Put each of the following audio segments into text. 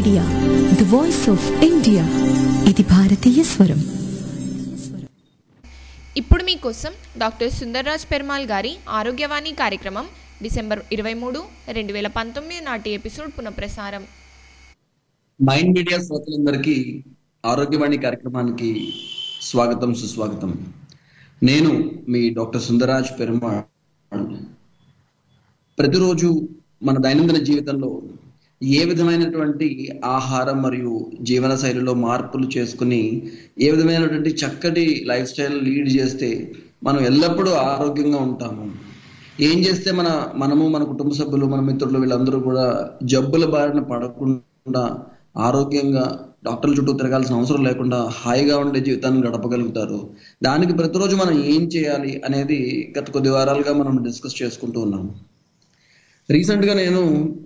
Media the voice of India ఇది భారతీయ స్వరం ఇప్పుడు మీకోసం డాక్టర్ సుందర్రాజ్ పెర్మాల్ గారి ఆరోగ్యవాణి కార్యక్రమం డిసెంబర్ ఇరవై మూడు రెండు వేల పంతొమ్మిది నాటి ఎపిసోడ్ పునఃప్రసారం మైండ్ మీడియా శ్రోతలందరికీ ఆరోగ్యవాణి కార్యక్రమానికి స్వాగతం సుస్వాగతం నేను మీ డాక్టర్ సుందరాజ్ పెరుమాళ్ ప్రతిరోజు మన దైనందిన జీవితంలో ఏ విధమైనటువంటి ఆహారం మరియు జీవన శైలిలో మార్పులు చేసుకుని ఏ విధమైనటువంటి చక్కటి లైఫ్ స్టైల్ లీడ్ చేస్తే మనం ఎల్లప్పుడూ ఆరోగ్యంగా ఉంటాము ఏం చేస్తే మన మనము మన కుటుంబ సభ్యులు మన మిత్రులు వీళ్ళందరూ కూడా జబ్బుల బారిన పడకుండా ఆరోగ్యంగా డాక్టర్ల చుట్టూ తిరగాల్సిన అవసరం లేకుండా హాయిగా ఉండే జీవితాన్ని గడపగలుగుతారు దానికి ప్రతిరోజు మనం ఏం చేయాలి అనేది గత కొద్ది వారాలుగా మనం డిస్కస్ చేసుకుంటూ ఉన్నాము రీసెంట్ గా నేను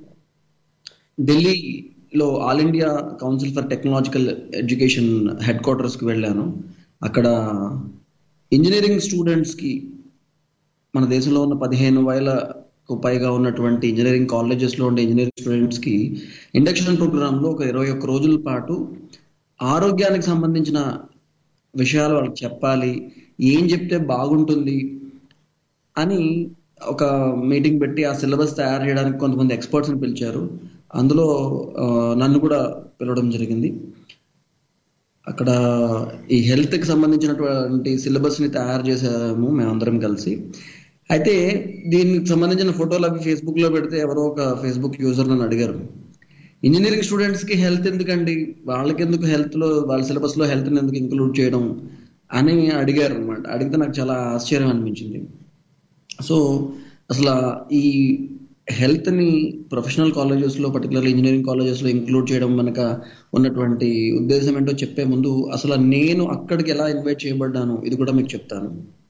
ఢిల్లీలో all India council for technological education headquarters కి వెళ్ళాను అక్కడ ఇంజనీరింగ్ స్టూడెంట్స్ కి మన దేశంలో ఉన్న పదిహేను వేలకు పైగా ఉన్నటువంటి ఇంజనీరింగ్ కాలేజెస్ లో ఉండే ఇంజనీరింగ్ స్టూడెంట్స్ కి ఇండక్షన్ ప్రోగ్రామ్ లో ఒక ఇరవై ఒక్క రోజుల పాటు ఆరోగ్యానికి సంబంధించిన విషయాలు వాళ్ళకి చెప్పాలి ఏం చెప్తే బాగుంటుంది అని ఒక మీటింగ్ పెట్టి ఆ సిలబస్ తయారు చేయడానికి కొంతమంది ఎక్స్పర్ట్స్ ని పిలిచారు అందులో ఆ, నన్ను కూడా పిలవడం జరిగింది అక్కడ ఈ హెల్త్ కి సంబంధించినటువంటి సిలబస్ ని తయారు చేసాము మేమందరం కలిసి అయితే దీనికి సంబంధించిన ఫోటోలు అవి ఫేస్బుక్ లో పెడితే ఎవరో ఒక ఫేస్బుక్ యూజర్ నన్ను అడిగారు ఇంజనీరింగ్ స్టూడెంట్స్ కి హెల్త్ ఎందుకండి వాళ్ళకి ఎందుకు హెల్త్ లో వాళ్ళ సిలబస్ లో హెల్త్ ఎందుకు ఇంక్లూడ్ చేయడం అని అడిగారు అనమాట అడిగితే నాకు చాలా ఆశ్చర్యం అనిపించింది సో అసలు ఈ హెల్త్ ని ప్రొఫెషనల్ కాలేజెస్ లో పర్టికులర్ ఇంజనీరింగ్ కాలేజెస్ లో ఇంక్లూడ్ చేయడం వెనక ఉన్నటువంటి ఉద్దేశం ఏంటో చెప్పే ముందు అసలు నేను అక్కడికి ఎలా ఇన్వైట్ చేయబడ్డాను ఇది కూడా మీకు చెప్తాను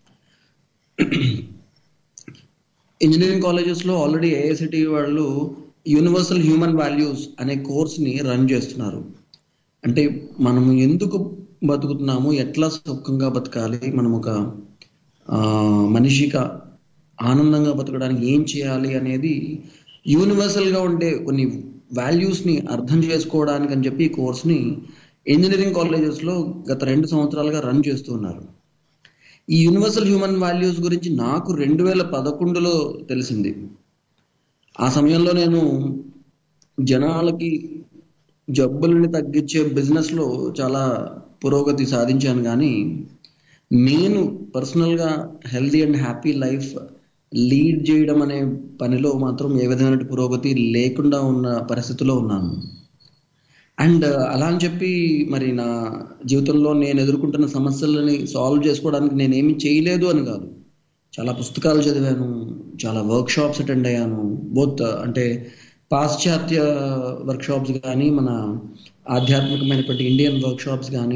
ఇంజనీరింగ్ కాలేజెస్ లో ఆల్రెడీ ఏఐసిటి వాళ్ళు యూనివర్సల్ హ్యూమన్ వాల్యూస్ అనే కోర్స్ ని రన్ చేస్తున్నారు అంటే మనం ఎందుకు బతుకుతున్నాము ఎట్లా సుఖంగా బతకాలి మనం ఒక ఆ, మనిషిగా ఆనందంగా బతకడానికి ఏం చేయాలి అనేది యూనివర్సల్ గా ఉండే కొన్ని వాల్యూస్ ని అర్థం చేసుకోవడానికి అని చెప్పి ఈ కోర్స్ ని ఇంజనీరింగ్ కాలేజెస్ లో గత రెండు సంవత్సరాలుగా రన్ చేస్తున్నారు ఈ యూనివర్సల్ హ్యూమన్ వాల్యూస్ గురించి నాకు రెండు వేల పదకొండులో తెలిసింది ఆ సమయంలో నేను జనాలకి జబ్బులని తగ్గించే బిజినెస్ లో చాలా పురోగతి సాధించాను కానీ నేను పర్సనల్ గా healthy and happy life lead చేయడం అనే పనిలో మాత్రం ఏ విధమైన పురోగతి లేకుండా ఉన్న పరిస్థితిలో ఉన్నాను అండ్ అలా అని చెప్పి మరి నా జీవితంలో నేను ఎదుర్కొంటున్న సమస్యలని సాల్వ్ చేసుకోవడానికి నేనేమి చేయలేదు అని కాదు చాలా పుస్తకాలు చదివాను చాలా వర్క్ షాప్స్ అటెండ్ అయ్యాను బోత్ అంటే పాశ్చాత్య వర్క్ షాప్స్ కానీ మన ఆధ్యాత్మికమైనటువంటి ఇండియన్ వర్క్ షాప్స్ కానీ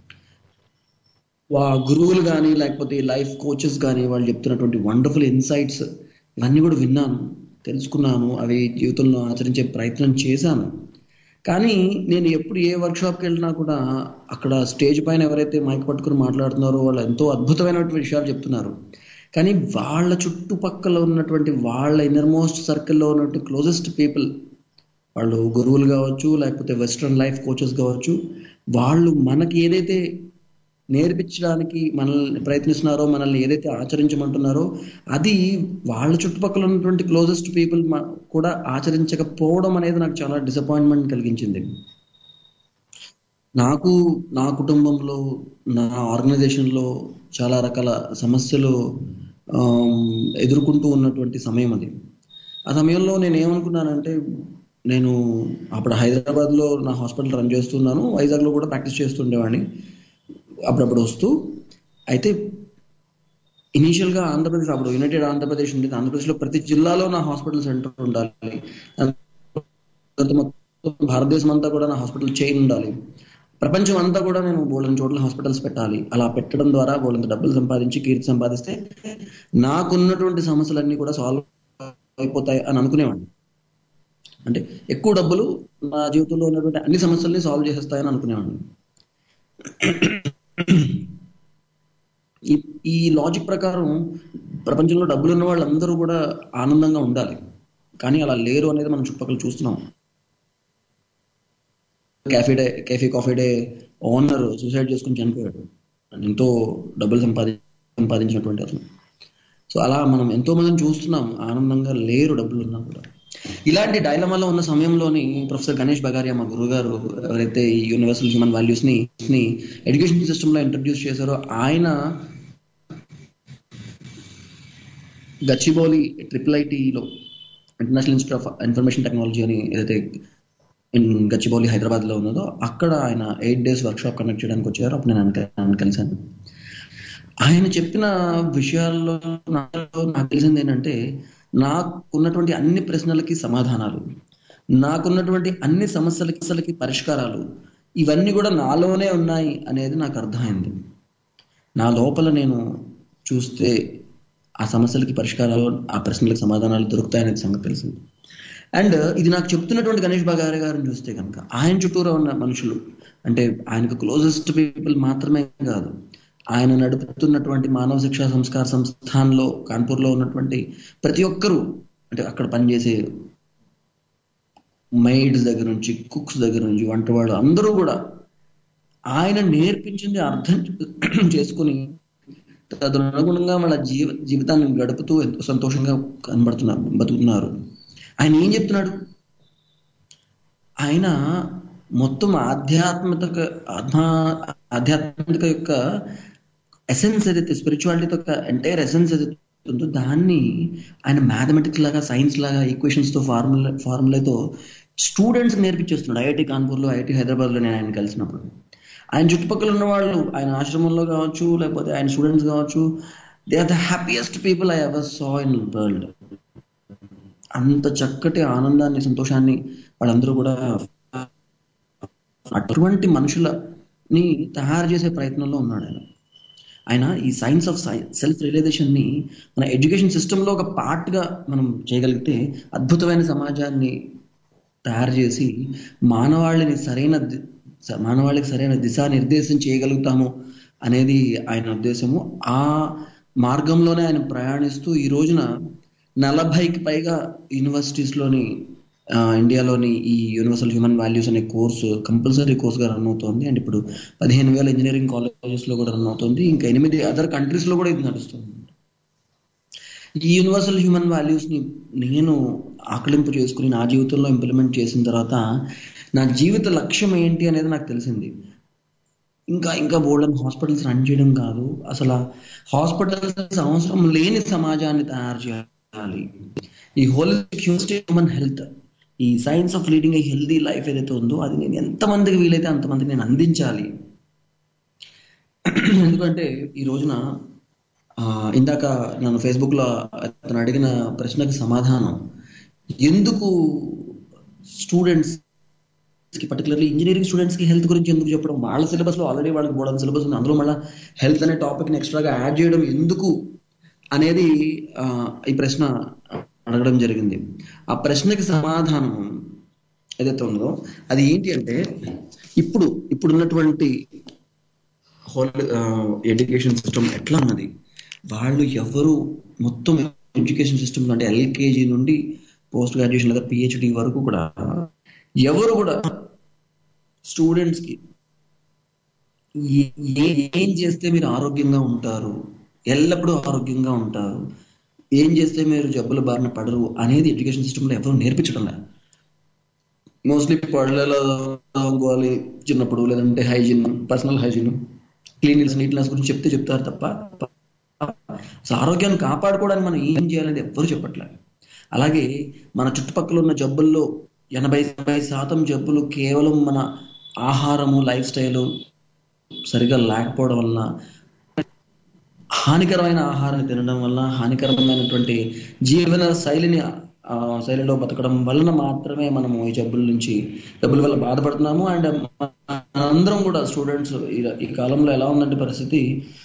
వా గురువులు కానీ లేకపోతే లైఫ్ కోచెస్ కానీ వాళ్ళు చెప్తున్నటువంటి వండర్ఫుల్ ఇన్సైట్స్ ఇవన్నీ కూడా విన్నాను తెలుసుకున్నాను అవి జీవితంలో ఆచరించే ప్రయత్నం చేశాను కానీ నేను ఎప్పుడు ఏ వర్క్ షాప్కి వెళ్ళినా కూడా అక్కడ స్టేజ్ పైన ఎవరైతే మైక్ పట్టుకుని మాట్లాడుతున్నారో వాళ్ళు ఎంతో అద్భుతమైనటువంటి విషయాలు చెప్తున్నారు కానీ వాళ్ళ చుట్టుపక్కల ఉన్నటువంటి వాళ్ళ ఇన్నర్మోస్ట్ సర్కిల్లో ఉన్నటువంటి క్లోజెస్ట్ పీపుల్ వాళ్ళు గురువులు కావచ్చు లేకపోతే వెస్ట్రన్ లైఫ్ కోచెస్ కావచ్చు వాళ్ళు మనకి ఏదైతే నేర్పించడానికి మనల్ని ప్రయత్నిస్తున్నారో మనల్ని ఏదైతే ఆచరించమంటున్నారో అది వాళ్ళ చుట్టుపక్కల ఉన్నటువంటి క్లోజెస్ట్ పీపుల్ కూడా ఆచరించకపోవడం అనేది నాకు చాలా డిసప్పాయింట్మెంట్ కలిగించింది నాకు నా కుటుంబంలో నా ఆర్గనైజేషన్లో చాలా రకాల సమస్యలు ఆమ్, ఎదుర్కొంటూ ఉన్నటువంటి సమయం అది ఆ సమయంలో నేను ఏమనుకున్నానంటే నేను అప్పుడు హైదరాబాద్లో నా హాస్పిటల్ రన్ చేస్తున్నాను వైజాగ్లో కూడా ప్రాక్టీస్ చేస్తుండేవాడిని అప్పుడప్పుడు వస్తూ అయితే ఇనీషియల్ గా ఆంధ్రప్రదేశ్ అప్పుడు యునైటెడ్ ఆంధ్రప్రదేశ్ ఉండేది ఆంధ్రప్రదేశ్ లో ప్రతి జిల్లాలో నా హాస్పిటల్ సెంటర్ ఉండాలి మొత్తం భారతదేశం అంతా కూడా నా హాస్పిటల్ చైన్ ఉండాలి ప్రపంచం అంతా కూడా నేను బోల్డెన్ చోట్ల హాస్పిటల్స్ పెట్టాలి అలా పెట్టడం ద్వారా బోల్డెంత డబ్బులు సంపాదించి కీర్తి సంపాదిస్తే నాకున్నటువంటి సమస్యలన్నీ కూడా సాల్వ్ అయిపోతాయి అని అనుకునేవాడిని అంటే ఎక్కువ డబ్బులు నా జీవితంలో ఉన్నటువంటి అన్ని సమస్యల్ని సాల్వ్ చేసేస్తాయని అనుకునేవాడిని ఈ ఈ లాజిక్ ప్రకారం ప్రపంచంలో డబ్బులు ఉన్న వాళ్ళందరూ కూడా ఆనందంగా ఉండాలి కానీ అలా లేరు అనేది మనం చుట్టుపక్కల చూస్తున్నాం క్యాఫే డే కేఫీ కాఫీ డే ఓనర్ సూసైడ్ చేసుకుని చనిపోయాడు ఎంతో డబ్బులు సంపాది సంపాదించినటువంటి అతను సో అలా మనం ఎంతో మందిని చూస్తున్నాం ఆనందంగా లేరు డబ్బులు ఉన్నా కూడా ఇలాంటి డైలమాలో ఉన్న సమయంలోని ప్రొఫెసర్ గణేష్ బగారియా మా గురువు గారు ఎవరైతే ఈ యూనివర్సల్ హ్యూమన్ వాల్యూస్ ని ని ఎడ్యుకేషన్ సిస్టమ్ లో ఇంట్రడ్యూస్ చేశారో ఆయన గచ్చిబౌలి ట్రిపుల్ ఐటీలో international institute of information technology అని ఏదైతే ఇన్ గచ్చిబౌలి హైదరాబాద్ లో ఉన్నదో అక్కడ ఆయన eight days workshop conduct చేయడానికి వచ్చారు అప్పుడు నేను ఆయన- ఆయన కలిశాను ఆయన చెప్పిన విషయాల్లో నాలో నాకు తెలిసింది ఏంటంటే నాకున్నటువంటి అన్ని ప్రశ్నలకి సమాధానాలు నాకున్నటువంటి అన్ని సమస్యలకి సమస్యలకి పరిష్కారాలు ఇవన్నీ కూడా నాలోనే ఉన్నాయి అనేది నాకు అర్థమైంది నా లోపల నేను చూస్తే ఆ సమస్యలకి పరిష్కారాలు ఆ ప్రశ్నలకు సమాధానాలు దొరుకుతాయనేది సంగతి తెలిసింది అండ్ ఇది నాకు చెప్తున్నటువంటి గణేష్ బాగారి గారిని చూస్తే కనుక ఆయన చుట్టూరా ఉన్న మనుషులు అంటే ఆయనకు క్లోజెస్ట్ పీపుల్ మాత్రమే కాదు ఆయన నడుపుతున్నటువంటి మానవ శిక్షా సంస్కార సంస్థాన్లో కాన్పూర్లో ఉన్నటువంటి ప్రతి ఒక్కరూ అంటే అక్కడ పనిచేసే మైడ్స్ దగ్గర నుంచి కుక్స్ దగ్గర నుంచి వంట వాళ్ళు అందరూ కూడా ఆయన నేర్పించింది అర్థం చేసుకుని తదనుగుణంగా వాళ్ళ జీవ జీవితాన్ని గడుపుతూ ఎంతో సంతోషంగా కనబడుతున్నారు బతుకుతున్నారు ఆయన ఏం చెప్తున్నాడు ఆయన మొత్తం ఆధ్యాత్మిక ఆత్మ ఆధ్యాత్మిక యొక్క ఎసెన్స్ ఏదైతే స్పిరిచువాలిటీ యొక్క ఎంటైర్ ఎసెన్స్ ఏదైతే ఉందో దాన్ని ఆయన మ్యాథమెటిక్స్ లాగా సైన్స్ లాగా ఈక్వేషన్స్ తో ఫార్ములా ఫార్ములాతో స్టూడెంట్స్ నేర్పించేస్తున్నాడు ఐఐటి కాన్పూర్లో ఐఐటి హైదరాబాద్లో నేను ఆయన కలిసినప్పుడు ఆయన చుట్టుపక్కల ఉన్న వాళ్ళు ఆయన ఆశ్రమంలో కావచ్చు లేకపోతే ఆయన స్టూడెంట్స్ కావచ్చు they are the happiest people I ever saw in world అంత చక్కటి ఆనందాన్ని సంతోషాన్ని వాళ్ళందరూ కూడా అటువంటి మనుషులని తయారు చేసే ప్రయత్నంలో ఉన్నాడు ఆయన ఆయన ఈ సైన్స్ ఆఫ్ సెల్ఫ్ రియలైజేషన్ ని మన ఎడ్యుకేషన్ సిస్టమ్ లో ఒక పార్ట్ గా మనం చేయగలిగితే అద్భుతమైన సమాజాన్ని తయారు చేసి మానవాళిని సరైన ది- స- మానవాళికి సరైన దిశానిర్దేశం చేయగలుగుతాము అనేది ఆయన ఉద్దేశము ఆ మార్గంలోనే ఆయన ప్రయాణిస్తూ ఈ రోజున నలభైకి పైగా యూనివర్సిటీస్ లోని ఆ, ఇండియాలోని ఈ యూనివర్సల్ హ్యూమన్ వాల్యూస్ అనే కోర్సు కంపల్సరీ కోర్స్ గా రన్ అవుతోంది అండ్ ఇప్పుడు పదిహేను వేల ఇంజనీరింగ్ కాలేజెస్ లో కూడా రన్ అవుతుంది ఇంకా ఎనిమిది అదర్ కంట్రీస్ లో కూడా ఇది నడుస్తుంది ఈ యూనివర్సల్ హ్యూమన్ వాల్యూస్ ని నేను ఆకలింపు చేసుకుని నా జీవితంలో ఇంప్లిమెంట్ చేసిన తర్వాత నా జీవిత లక్ష్యం ఏంటి అనేది నాకు తెలిసింది ఇంకా ఇంకా బోల్డన్ హాస్పిటల్స్ రన్ చేయడం కాదు అసలు హాస్పిటల్స్ అవసరం లేని సమాజాన్ని తయారు చేయాలి ఈ హోలిస్టిక్ హ్యూమన్ హెల్త్ ఈ science of leading a healthy life ఏదైతే ఉందో అది నేను ఎంతమందికి వీలైతే అంతమందికి నేను అందించాలి ఎందుకంటే ఈ రోజున ఆ, ఇందాక నన్ను ఫేస్బుక్ లో అతను అడిగిన ప్రశ్నకి సమాధానం ఎందుకు స్టూడెంట్స్ కి పర్టికులర్లీ ఇంజనీరింగ్ స్టూడెంట్స్ కి హెల్త్ గురించి ఎందుకు చెప్పడం వాళ్ళ సిలబస్ లో ఆల్రెడీ వాళ్ళకి బోర్డన్ సిలబస్ ఉంది అందులో మళ్ళీ హెల్త్ అనే టాపిక్ ని ఎక్స్ట్రాగా యాడ్ చేయడం ఎందుకు అనేది ఆ, ఈ ప్రశ్న అడగడం జరిగింది ఆ ప్రశ్నకి సమాధానం ఏదైతే ఉందో అది ఏంటి అంటే ఇప్పుడు ఇప్పుడున్నటువంటి హోల్ ఎడ్యుకేషన్ సిస్టమ్ ఎట్లా ఉన్నది వాళ్ళు ఎవరు మొత్తం ఎడ్యుకేషన్ సిస్టమ్ అంటే ఎల్కేజీ నుండి పోస్ట్ గ్రాడ్యుయేషన్ లేదా పిహెచ్డి వరకు కూడా ఎవరు కూడా స్టూడెంట్స్ కి ఏ- ఏ- ఏం చేస్తే మీరు ఆరోగ్యంగా ఉంటారు ఎల్లప్పుడూ ఆరోగ్యంగా ఉంటారు ఏం చేస్తే మీరు జబ్బుల బారిన పడరు అనేది ఎడ్యుకేషన్ సిస్టమ్ లో ఎవరు నేర్పించడం లేదు మోస్ట్లీ పళ్ళలో తోముకోవాలి చిన్నప్పుడు లేదంటే hygiene personal hygiene cleanliness neatness గురించి చెప్తే చెప్తారు తప్ప అసలు ఆరోగ్యాన్ని కాపాడుకోవడానికి మనం ఏం చేయాలని ఎవ్వరు చెప్పట్లేదు అలాగే మన చుట్టుపక్కల ఉన్న జబ్బుల్లో ఎనభై ఎనభై శాతం జబ్బులు కేవలం మన ఆహారము లైఫ్ స్టైల్ సరిగా లేకపోవడం వలన హానికరమైన ఆహారాన్ని తినడం వల్ల హానికరమైనటువంటి జీవన శైలిని ఆ శైలిలో బతకడం వలన మాత్రమే మనము ఈ జబ్బుల నుంచి జబ్బుల వల్ల బాధపడుతున్నాము అండ్ అందరం కూడా స్టూడెంట్స్ ఈ కాలంలో ఎలా ఉందంటే పరిస్థితి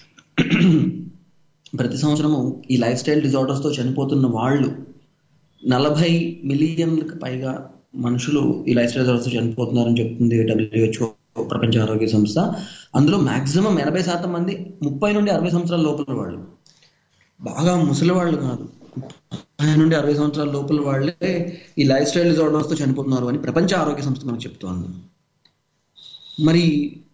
ప్రతి సంవత్సరము ఈ లైఫ్ స్టైల్ డిజార్డర్స్ తో చనిపోతున్న వాళ్ళు నలభై మిలియన్లకు పైగా మనుషులు ఈ లైఫ్ స్టైల్ డిజార్డర్స్ తో చనిపోతున్నారని చెప్తుంది డబ్ల్యూహెచ్ఓ ప్రపంచ ఆరోగ్య సంస్థ అందులో మాక్సిమం ఎనభై శాతం మంది ముప్పై నుండి అరవై సంవత్సరాల లోపల వాళ్ళు బాగా ముసలి వాళ్ళు కాదు ముప్పై నుండి అరవై సంవత్సరాల లోపల వాళ్ళే ఈ లైఫ్ స్టైల్ డిజార్డర్స్ తో చనిపోతున్నారు అని ప్రపంచ ఆరోగ్య సంస్థ మనకు చెప్తోంది మరి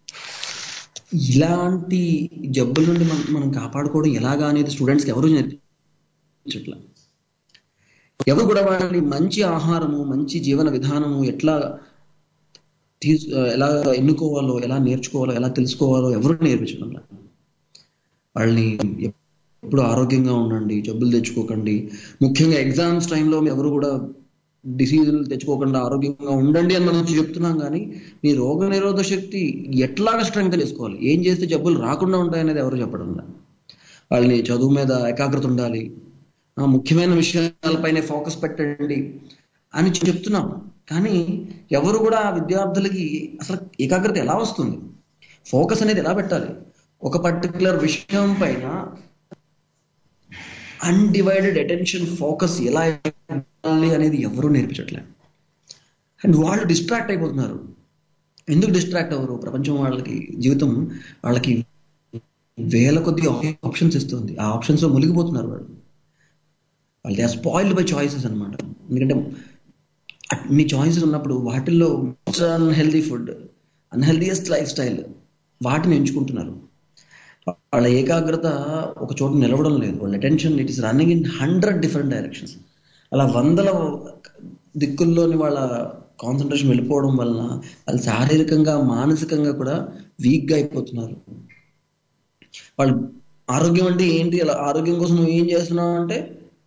ఇలాంటి జబ్బుల నుండి మనం మనం కాపాడుకోవడం ఎలాగా అనేది స్టూడెంట్స్కి ఎవరు నేర్పించట్లా ఎవరు కూడా వాళ్ళని మంచి ఆహారము మంచి జీవన విధానము ఎట్లా తీసు ఎలా ఎన్నుకోవాలో ఎలా నేర్చుకోవాలో ఎలా తెలుసుకోవాలో ఎవరు నేర్పించడం లేదు. వాళ్ళని ఎప్పుడు ఆరోగ్యంగా ఉండండి జబ్బులు తెచ్చుకోకండి ముఖ్యంగా ఎగ్జామ్స్ టైంలో ఎవరు కూడా డిసీజులు తెచ్చుకోకుండా ఆరోగ్యంగా ఉండండి అని మనం చెప్తున్నాం కానీ మీ రోగ నిరోధక శక్తి ఎట్లాగా స్ట్రెంగ్త్ చేసుకోవాలి ఏం చేస్తే జబ్బులు రాకుండా ఉంటాయనేది ఎవరు చెప్పడం లేదు వాళ్ళని చదువు మీద ఏకాగ్రత ఉండాలి ఆ ముఖ్యమైన విషయాలపైనే ఫోకస్ పెట్టండి అని చెప్తున్నాం కానీ ఎవరు కూడా ఆ విద్యార్థులకి అసలు ఏకాగ్రత ఎలా వస్తుంది ఫోకస్ అనేది ఎలా పెట్టాలి ఒక పర్టికులర్ విషయం పైన అన్డివైడెడ్ అటెన్షన్ ఫోకస్ ఎలా ఇవ్వాలి అనేది ఎవరు నేర్పించట్లేదు అండ్ వాళ్ళు డిస్ట్రాక్ట్ అయిపోతున్నారు ఎందుకు డిస్ట్రాక్ట్ అవ్వరు ప్రపంచం వాళ్ళకి జీవితం వాళ్ళకి వేల కొద్ది ఆప్షన్స్ ఇస్తుంది ఆ ఆప్షన్స్ లో మునిగిపోతున్నారు వాళ్ళు వాళ్ళు they are spoiled by choices అనమాట ఎందుకంటే అన్ని చాయిసెస్ ఉన్నప్పుడు వాటిల్లో unhealthy food unhealthiest lifestyle వాటిని ఎంచుకుంటున్నారు వాళ్ళ ఏకాగ్రత ఒక చోట నిలవడం లేదు వాళ్ళ attention it is running in hundred different directions అలా వందల దిక్కుల్లోని వాళ్ళ కాన్సన్ట్రేషన్ వెళ్ళిపోవడం వలన వాళ్ళు శారీరకంగా మానసికంగా కూడా వీక్గా అయిపోతున్నారు వాళ్ళు ఆరోగ్యం అంటే ఏంటి అలా ఆరోగ్యం కోసం నువ్వు ఏం చేస్తున్నావు అంటే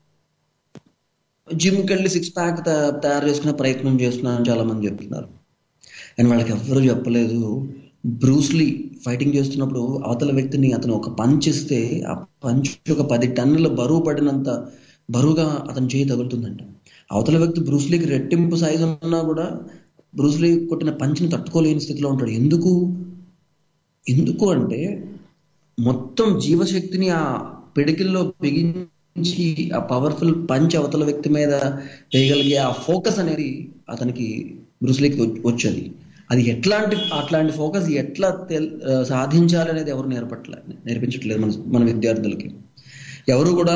జిమ్కి వెళ్ళి సిక్స్ ప్యాక్ తయారు చేసుకునే ప్రయత్నం చేస్తున్నాను చాలా మంది చెప్తున్నారు అండ్ వాళ్ళకి ఎవ్వరూ చెప్పలేదు బ్రూస్లీ ఫైటింగ్ చేస్తున్నప్పుడు అవతల వ్యక్తిని అతను ఒక పంచ్ ఇస్తే ఆ పంచ్ ఒక పది టన్నుల బరువు పడినంత బరువుగా అతని చేయి తగులుతుందంట అవతల వ్యక్తి బ్రూస్లీకి రెట్టింపు సైజు ఉన్నా కూడా బ్రూస్లీ కొట్టిన పంచిని తట్టుకోలేని స్థితిలో ఉంటాడు ఎందుకు ఎందుకు అంటే మొత్తం జీవశక్తిని ఆ పిడికిల్లో బిగించి ఆ పవర్ఫుల్ పంచ్ అవతల వ్యక్తి మీద వేయగలిగే ఆ ఫోకస్ అనేది అతనికి బ్రూస్లీకి వచ్చేది అది ఎట్లాంటి అట్లాంటి ఫోకస్ ఎట్లా తెల్ సాధించాలి అనేది ఎవరు నేర్పట్లే నేర్పించట్లేదు మన మన విద్యార్థులకి ఎవరు కూడా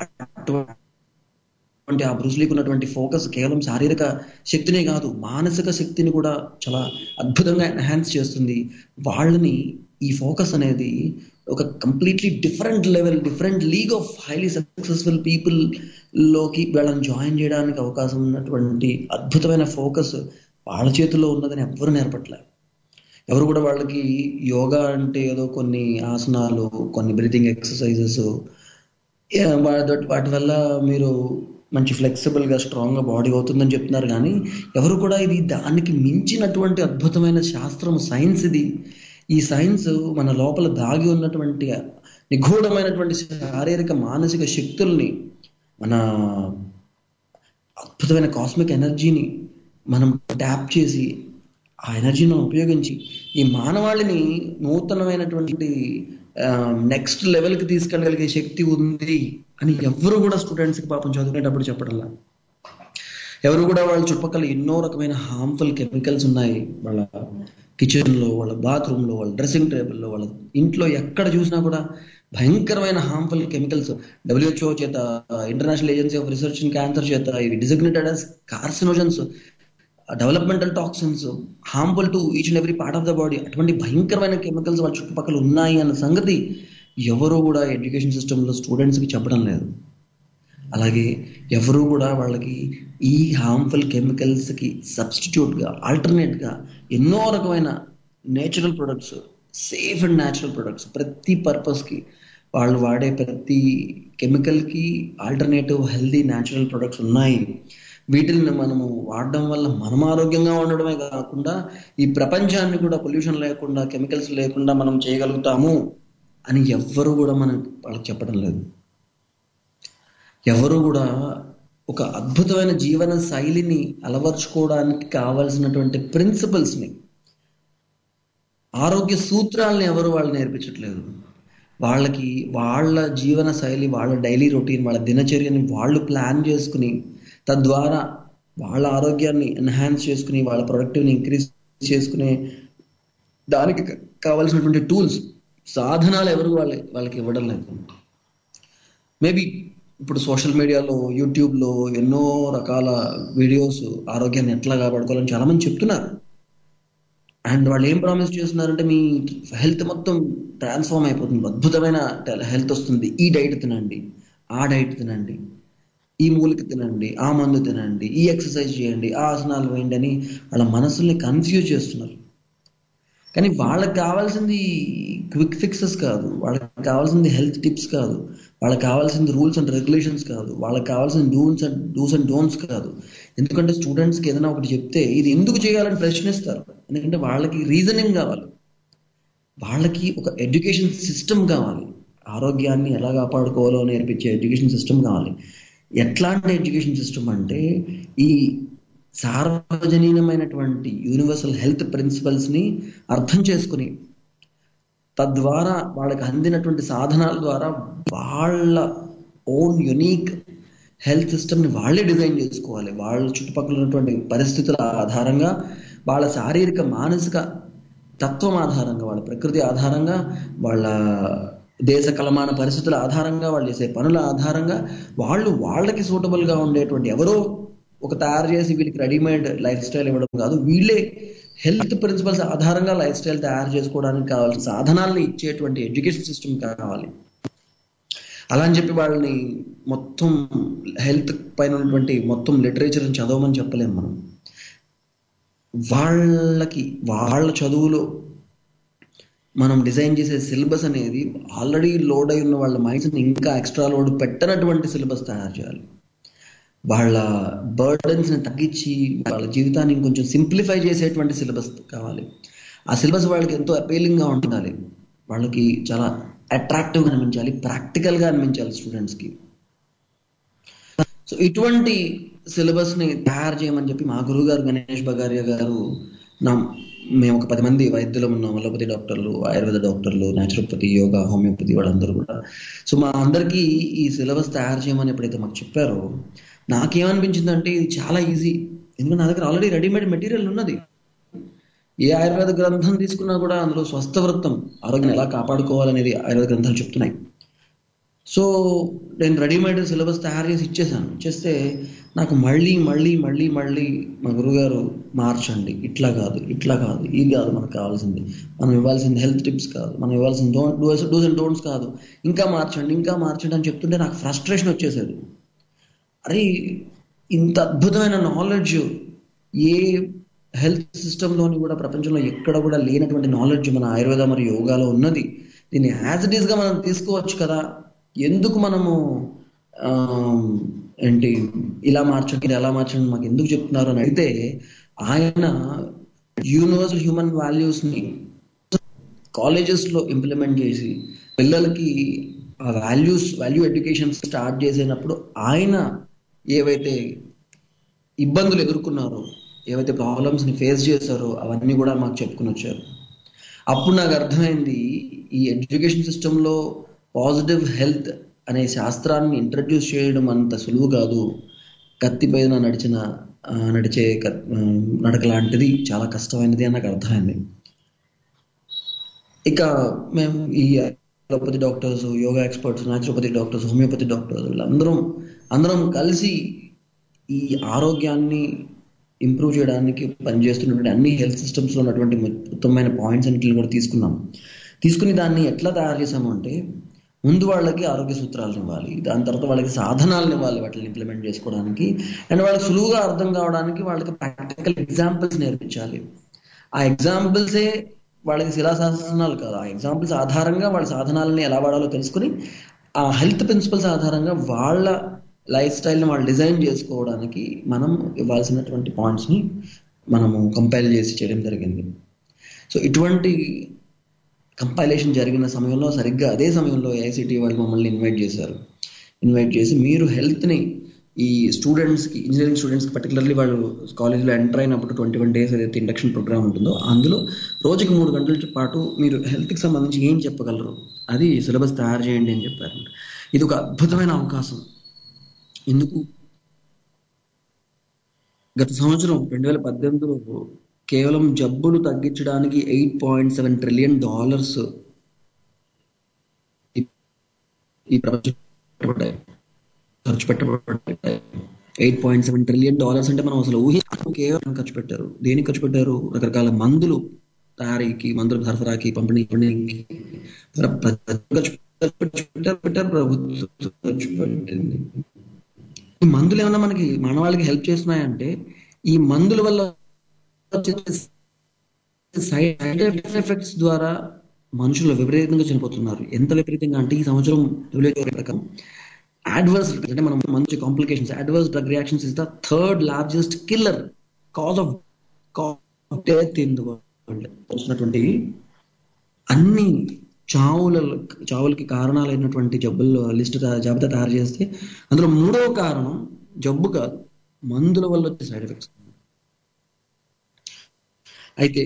అటువంటి ఆ బ్రూస్లీకి ఉన్నటువంటి ఫోకస్ కేవలం శారీరక శక్తినే కాదు మానసిక శక్తిని కూడా చాలా అద్భుతంగా ఎన్హాన్స్ చేస్తుంది వాళ్ళని ఈ ఫోకస్ అనేది ఒక completely different level different league of highly successful people లోకి వీళ్ళని జాయిన్ చేయడానికి అవకాశం ఉన్నటువంటి అద్భుతమైన ఫోకస్ వాళ్ళ చేతుల్లో ఉన్నదని ఎవ్వరు నేర్పట్లే ఎవరు కూడా వాళ్ళకి యోగా అంటే ఏదో కొన్ని ఆసనాలు కొన్ని బ్రీతింగ్ ఎక్సర్సైజెస్ వాటి వల్ల మీరు మంచి ఫ్లెక్సిబుల్ గా స్ట్రాంగ్ గా బాడీ అవుతుందని చెప్తున్నారు కానీ ఎవరు కూడా ఇది దానికి మించినటువంటి అద్భుతమైన శాస్త్రం సైన్స్ ఇది ఈ సైన్స్ మన లోపల దాగి ఉన్నటువంటి నిగూఢమైనటువంటి శారీరక మానసిక శక్తుల్ని మన అద్భుతమైన కాస్మిక్ ఎనర్జీని మనం ట్యాప్ చేసి ఆ ఎనర్జీని మనం ఉపయోగించి ఈ మానవాళిని నూతనమైనటువంటి నెక్స్ట్ లెవెల్కి తీసుకెళ్ళగలిగే శక్తి ఉంది అని ఎవరు కూడా స్టూడెంట్స్కి పాపం చదువుకునేటప్పుడు చెప్పడంలా ఎవరు కూడా వాళ్ళ చుట్టుపక్కల ఎన్నో రకమైన హార్మ్ఫుల్ కెమికల్స్ ఉన్నాయి వాళ్ళ కిచెన్లో వాళ్ళ బాత్రూంలో వాళ్ళ డ్రెస్సింగ్ టేబుల్లో వాళ్ళ ఇంట్లో ఎక్కడ చూసినా కూడా భయంకరమైన హార్మ్ఫుల్ కెమికల్స్ డబ్ల్యూహెచ్ఓ చేత international agency of research in cancer చేత ఇవి designated as carcinogens developmental toxins harmful to each and every part of the body అటువంటి భయంకరమైన కెమికల్స్ వాళ్ళ చుట్టుపక్కల ఉన్నాయి అన్న సంగతి ఎవరు కూడా ఎడ్యుకేషన్ సిస్టంలో స్టూడెంట్స్కి చెప్పడం లేదు అలాగే ఎవరు కూడా వాళ్ళకి ఈ హార్మ్ఫుల్ కెమికల్స్కి సబ్స్టిట్యూట్గా ఆల్టర్నేట్గా ఎన్నో రకమైన natural products safe and natural products ప్రతి పర్పస్కి వాళ్ళు వాడే ప్రతి కెమికల్కి ఆల్టర్నేటివ్ హెల్దీ న్యాచురల్ ప్రొడక్ట్స్ ఉన్నాయి వీటిని మనము వాడడం వల్ల మనం ఆరోగ్యంగా ఉండడమే కాకుండా ఈ ప్రపంచాన్ని కూడా పొల్యూషన్ లేకుండా కెమికల్స్ లేకుండా మనం చేయగలుగుతాము అని ఎవ్వరు కూడా మనం వాళ్ళకి చెప్పడం లేదు ఎవరు కూడా ఒక అద్భుతమైన జీవన శైలిని అలవర్చుకోవడానికి కావలసినటువంటి ప్రిన్సిపల్స్ని ఆరోగ్య సూత్రాలని ఎవరు వాళ్ళు నేర్పించట్లేదు వాళ్ళకి వాళ్ళ జీవన శైలి వాళ్ళ డైలీ రొటీన్ వాళ్ళ దినచర్యని వాళ్ళు ప్లాన్ చేసుకుని తద్వారా వాళ్ళ ఆరోగ్యాన్ని ఎన్హాన్స్ చేసుకుని వాళ్ళ ప్రొడక్టివ్ని ఇంక్రీజ్ చేసుకునే దానికి కావలసినటువంటి టూల్స్ సాధనాలు ఎవరు వాళ్ళ వాళ్ళకి ఇవ్వడం లేదు మేబీ ఇప్పుడు సోషల్ మీడియాలో యూట్యూబ్లో ఎన్నో రకాల వీడియోస్ ఆరోగ్యాన్ని ఎట్లా కాపాడుకోవాలని చాలా మంది చెప్తున్నారు అండ్ వాళ్ళు ఏం ప్రామిస్ చేస్తున్నారంటే మీ హెల్త్ మొత్తం ట్రాన్స్ఫార్మ్ అయిపోతుంది అద్భుతమైన హెల్త్ వస్తుంది ఈ డైట్ తినండి ఆ డైట్ తినండి ఈ మూలిక తినండి ఆ మందు తినండి ఈ ఎక్సర్సైజ్ చేయండి ఆ ఆసనాలు వేయండి అని వాళ్ళ మనసుల్ని కన్ఫ్యూజ్ చేస్తున్నారు కానీ వాళ్ళకి కావాల్సింది క్విక్ ఫిక్సెస్ కాదు వాళ్ళకి కావాల్సింది హెల్త్ టిప్స్ కాదు వాళ్ళకి కావాల్సింది రూల్స్ అండ్ రెగ్యులేషన్స్ కాదు వాళ్ళకి కావాల్సిన do's and do's and don'ts కాదు ఎందుకంటే స్టూడెంట్స్కి ఏదైనా ఒకటి చెప్తే ఇది ఎందుకు చేయాలని ప్రశ్నిస్తారు ఎందుకంటే వాళ్ళకి రీజనింగ్ కావాలి వాళ్ళకి ఒక ఎడ్యుకేషన్ సిస్టమ్ కావాలి ఆరోగ్యాన్ని ఎలా కాపాడుకోవాలో నేర్పించే ఎడ్యుకేషన్ సిస్టమ్ కావాలి ఎట్లాంటి ఎడ్యుకేషన్ సిస్టమ్ అంటే ఈ సార్వజనీనమైనటువంటి యూనివర్సల్ హెల్త్ ప్రిన్సిపల్స్ ని అర్థం చేసుకుని తద్వారా వాళ్ళకి అందినటువంటి సాధనాల ద్వారా వాళ్ళ ఓన్ యునీక్ హెల్త్ సిస్టమ్ని వాళ్ళే డిజైన్ చేసుకోవాలి వాళ్ళ చుట్టుపక్కల ఉన్నటువంటి పరిస్థితుల ఆధారంగా వాళ్ళ శారీరక మానసిక తత్వం ఆధారంగా వాళ్ళ ప్రకృతి ఆధారంగా వాళ్ళ దేశ కలమాన పరిస్థితుల ఆధారంగా వాళ్ళు చేసే పనుల ఆధారంగా వాళ్ళు వాళ్ళకి సూటబుల్గా ఉండేటువంటి ఎవరో ఒక తయారు చేసి వీళ్ళకి రెడీమేడ్ లైఫ్ స్టైల్ ఇవ్వడం కాదు వీళ్ళే హెల్త్ ప్రిన్సిపల్స్ ఆధారంగా లైఫ్ స్టైల్ తయారు చేసుకోవడానికి కావాల్సిన సాధనాలను ఇచ్చేటువంటి ఎడ్యుకేషన్ సిస్టమ్ కావాలి అలా అని చెప్పి వాళ్ళని మొత్తం హెల్త్ పైన ఉన్నటువంటి మొత్తం లిటరేచర్ని చదవమని చెప్పలేము మనం వాళ్ళకి వాళ్ళ చదువులో మనం డిజైన్ చేసే సిలబస్ అనేది ఆల్రెడీ లోడ్ అయి ఉన్న వాళ్ళ మైండ్స్ని ఇంకా ఎక్స్ట్రా లోడ్ పెట్టనటువంటి సిలబస్ తయారు చేయాలి వాళ్ళ బర్డన్స్ని తగ్గించి వాళ్ళ జీవితాన్ని ఇంకొంచెం సింప్లిఫై చేసేటువంటి సిలబస్ కావాలి ఆ సిలబస్ వాళ్ళకి ఎంతో అపీలింగ్గా ఉండాలి వాళ్ళకి చాలా అట్రాక్టివ్గా అనిపించాలి ప్రాక్టికల్గా అనిపించాలి స్టూడెంట్స్కి సో ఇటువంటి సిలబస్ని తయారు చేయమని చెప్పి మా గురువు గారు గణేష్ బగారియా గారు నా మేము ఒక పది మంది వైద్యులు ఉన్నాం అలోపతి డాక్టర్లు ఆయుర్వేద డాక్టర్లు న్యాచురోపతి యోగా హోమియోపతి వాళ్ళందరూ కూడా సో మా అందరికీ ఈ సిలబస్ తయారు చేయమని ఎప్పుడైతే మాకు చెప్పారో నాకేమనిపించిందంటే ఇది చాలా ఈజీ ఎందుకంటే నా దగ్గర ఆల్రెడీ రెడీమేడ్ మెటీరియల్ ఉన్నది ఏ ఆయుర్వేద గ్రంథం తీసుకున్నా కూడా అందులో స్వస్థ వృత్తం ఆరోగ్యం ఎలా కాపాడుకోవాలనేది ఆయుర్వేద గ్రంథాలు చెప్తున్నాయి సో నేను రెడీమేడ్ సిలబస్ తయారు చేసి ఇచ్చేసాను ఇచ్చేస్తే నాకు మళ్ళీ మళ్ళీ మళ్ళీ మళ్ళీ మా గురుగారు మార్చండి ఇట్లా కాదు ఇట్లా కాదు ఇది కాదు మనకు కావాల్సింది మనం ఇవ్వాల్సింది హెల్త్ టిప్స్ కాదు మనం ఇవ్వాల్సింది డోస్ డూస్ అండ్ డోంట్స్ కాదు ఇంకా మార్చండి ఇంకా మార్చండి అని చెప్తుంటే నాకు ఫ్రస్ట్రేషన్ వచ్చేసేది అరే ఇంత అద్భుతమైన నాలెడ్జ్ ఏ హెల్త్ సిస్టంలోని కూడా ప్రపంచంలో ఎక్కడ కూడా లేనటువంటి నాలెడ్జ్ మన ఆయుర్వేద మరియు యోగాలో ఉన్నది దీన్ని యాజ్ ఇట్ ఈస్గా మనం తీసుకోవచ్చు కదా ఎందుకు మనము ఏంటి ఇలా మార్చండి ఎలా మార్చండి మాకు ఎందుకు చెప్తున్నారు అని అడిగితే ఆయన యూనివర్సల్ హ్యూమన్ వాల్యూస్ని కాలేజెస్లో ఇంప్లిమెంట్ చేసి పిల్లలకి ఆ వాల్యూస్ వాల్యూ ఎడ్యుకేషన్ స్టార్ట్ చేసినప్పుడు ఆయన ఏవైతే ఇబ్బందులు ఎదుర్కొన్నారో ఏవైతే ప్రాబ్లమ్స్ని ఫేస్ చేశారో అవన్నీ కూడా మాకు చెప్పుకుని వచ్చారు అప్పుడు నాకు అర్థమైంది ఈ ఎడ్యుకేషన్ సిస్టంలో పాజిటివ్ హెల్త్ అనే శాస్త్రాన్ని ఇంట్రడ్యూస్ చేయడం అంత సులువు కాదు కత్తి పైన నడిచిన నడిచే నడక లాంటిది చాలా కష్టమైనది అని నాకు అర్థమైంది ఇక మేము ఈ allopathy doctors yoga experts naturopathy doctors homeopathy doctors వీళ్ళందరం అందరం కలిసి ఈ ఆరోగ్యాన్ని ఇంప్రూవ్ చేయడానికి పనిచేస్తున్నటువంటి అన్ని హెల్త్ సిస్టమ్స్లో ఉన్నటువంటి ఉత్తమమైన పాయింట్స్ అన్నింటిని కూడా తీసుకున్నాం తీసుకుని దాన్ని ఎట్లా తయారు చేసాము అంటే ముందు వాళ్ళకి ఆరోగ్య సూత్రాలను ఇవ్వాలి దాని తర్వాత వాళ్ళకి సాధనాలను ఇవ్వాలి వాటిని ఇంప్లిమెంట్ చేసుకోవడానికి అండ్ వాళ్ళకి సులువుగా అర్థం కావడానికి వాళ్ళకి ప్రాక్టికల్ ఎగ్జాంపుల్స్ నేర్పించాలి ఆ ఎగ్జాంపుల్సే వాళ్ళకి శిలాశాసనాలు కాదు ఆ ఎగ్జాంపుల్స్ ఆధారంగా వాళ్ళ సాధనాలని ఎలా వాడాలో తెలుసుకుని ఆ హెల్త్ ప్రిన్సిపల్స్ ఆధారంగా వాళ్ళ లైఫ్ స్టైల్ని వాళ్ళు డిజైన్ చేసుకోవడానికి మనం ఇవ్వాల్సినటువంటి పాయింట్స్ని మనము కంపైల్ చేసి చేయడం జరిగింది సో ఇటువంటి కంపైలేషన్ జరిగిన సమయంలో సరిగ్గా అదే సమయంలో ఏఐసిటి వాళ్ళు మమ్మల్ని ఇన్వైట్ చేశారు ఇన్వైట్ చేసి మీరు హెల్త్ని ఈ స్టూడెంట్స్కి ఇంజనీరింగ్ స్టూడెంట్స్కి పర్టికులర్లీ వాళ్ళు కాలేజ్లో ఎంటర్ అయినప్పుడు ట్వంటీ వన్ డేస్ ఏదైతే ఇండక్షన్ ప్రోగ్రామ్ ఉంటుందో అందులో రోజుకి మూడు గంటల పాటు మీరు హెల్త్కి సంబంధించి ఏం చెప్పగలరు అది సిలబస్ తయారు చేయండి అని చెప్పారు ఇది ఒక అద్భుతమైన అవకాశం ఎందుకు గత సంవత్సరం రెండు వేల పద్దెనిమిదిలో కేవలం జబ్బులు తగ్గించడానికి eight point seven trillion dollars ఈ ప్రపంచం ఖర్చు పెట్టబడ్డాయి eight point seven trillion dollars అంటే మనం అసలు ఊహి కేవలం ఖర్చు పెట్టారు దేనికి ఖర్చు పెట్టారు రకరకాల మందులు తయారీకి మందుల సరఫరాకి పంపిణీ పంపిణీకి ప్ర- ప్ర- ఖర్చు పెట్టారు, పెట్టారు, ప్రభుత్వం ఖర్చు పెట్టింది. ఈ మందులు ఏమన్నా మనకి మానవాళికి హెల్ప్ చేస్తున్నాయంటే ఈ మందుల వల్ల వచ్చే సైడ్ ఎఫెక్ట్స్ ద్వారా మనుషులు విపరీతంగా చనిపోతున్నారు ఎంత విపరీతంగా అంటే ఈ సంవత్సరం WHO ప్రకారం అడ్వర్స్ అంటే మనం మంచి complications adverse drug reactions is the third largest killer cause of death in the world వచ్చినటువంటి అన్ని చావుల చావులకి కారణాలైనటువంటి జబ్బుల లిస్ట్ జాబితా తయారు చేస్తే అందులో మూడవ కారణం జబ్బు కాదు మందుల వల్ల వచ్చే సైడ్ ఎఫెక్ట్స్ అయితే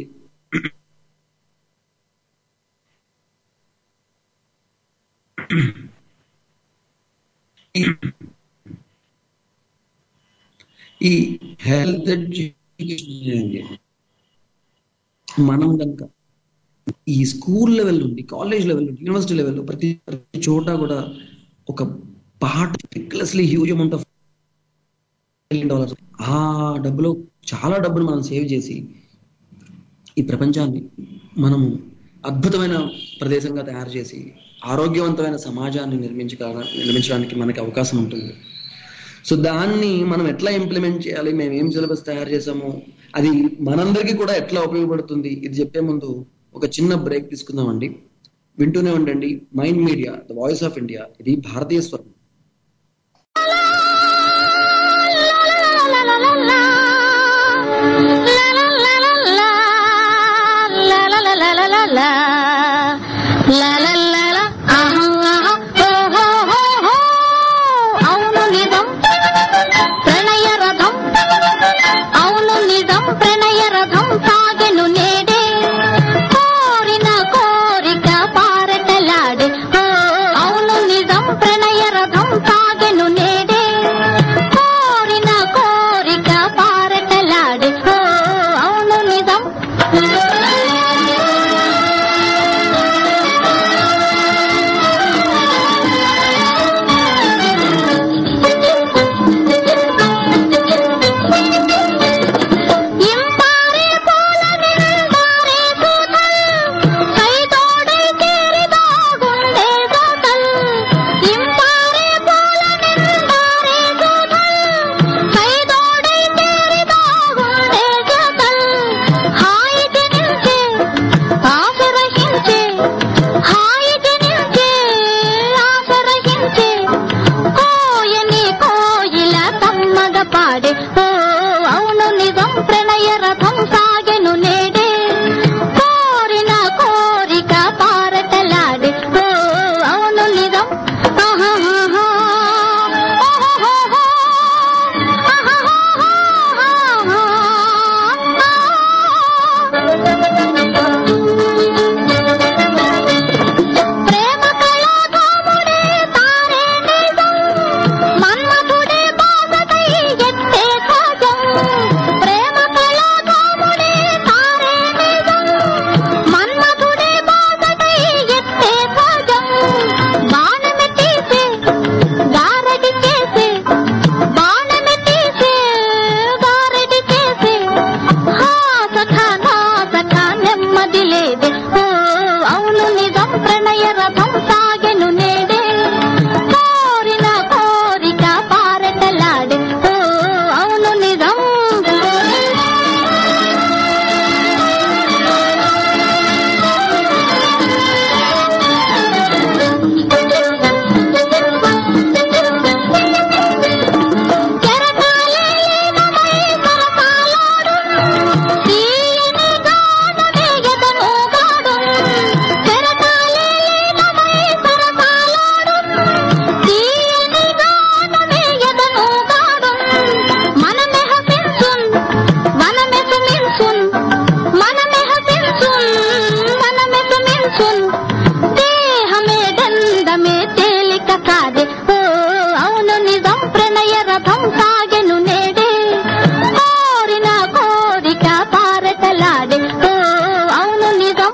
ఈ హెల్త్ ఎడ్యుకేషన్ మనం కనుక ఈ స్కూల్ లెవెల్ నుండి కాలేజ్ లెవెల్ నుండి యూనివర్సిటీ లెవెల్ ప్రతి ప్రతి చోట కూడా ఒక part recklessly huge amount of dollars ఆ డబ్బులో చాలా డబ్బులు మనం సేవ్ చేసి ఈ ప్రపంచాన్ని మనము అద్భుతమైన ప్రదేశంగా తయారు చేసి ఆరోగ్యవంతమైన సమాజాన్ని నిర్మించ నిర్మించడానికి మనకి అవకాశం ఉంటుంది సో దాన్ని మనం ఎట్లా ఇంప్లిమెంట్ చేయాలి మేము ఏం సిలబస్ తయారు చేసాము అది మనందరికీ కూడా ఎట్లా ఉపయోగపడుతుంది ఇది చెప్పే ముందు ఒక చిన్న బ్రేక్ తీసుకుందామండి వింటూనే ఉండండి mind media the voice of India ఇది భారతీయ స్వరం అవును నిజం ప్రణయ రథం అవును నిజం ప్రణయ రథం సాగెను నేడే కోరిన కోరిక పారటలాడే ఓ, అవును నిజం ప్రణయ రథం సాగెను నేడే కోరిన కోరిక పారటలాడే ఓ, అవును నిజం ఇంపారే పూల నిండారే సూతల్ సైదోడై చేరిదాగుండే సూతల్ ఇంపారే పూల నిండారే సూతల్ సైదోడై చేరిదాగుండే సూతల్ హాయి జనించే ఆశరహించే హాయి జనించే ఆశరహించే కోయని కోయిల కమ్మగ పాడే ఓ అవును నిజం ప్రణయ రథం సాగెను నేడే కోరిన కోరిక పారటలాడే ఓ అవును నిజం ఆహాహా. ఓహోహోహో. ప్రేమ కళాధాముడే తారే నిజం మన్మథుడే బాసటై ఎత్తే ధ్వజం ప్రేమ కళాధాముడే తారే నిజం మన్మథుడే బాసటై ఎత్తే ధ్వజం బాణమె తీసే గారడి చేసే బాణమె తీసే గారడి చేసే హా సఖా నా సఖా నెమ్మది లేదే ఓ అవును నిజం ప్రణయ రథం సాగెను నేడే కోరిన కోరిక పారటలాడే ఓ అవును నిజం కెరటాలే లీనమై సరసాలాడు తీయని గానమే ఎదనూగాడు. కెరటాలే లీనమై సరసాలాడు తీయని గానమే ఎదనూగాడు. మనమె హసించున్, మనమె సుమించున్, మనమె హసించున్, మనమె సుమించున్. దేహమే దండమే తేలిక కాదే ఓ అవును నిజం ప్రణయ రథం సాగెను నేడే కోరిన కోరిక పారటలాడే ఓ అవును నిజం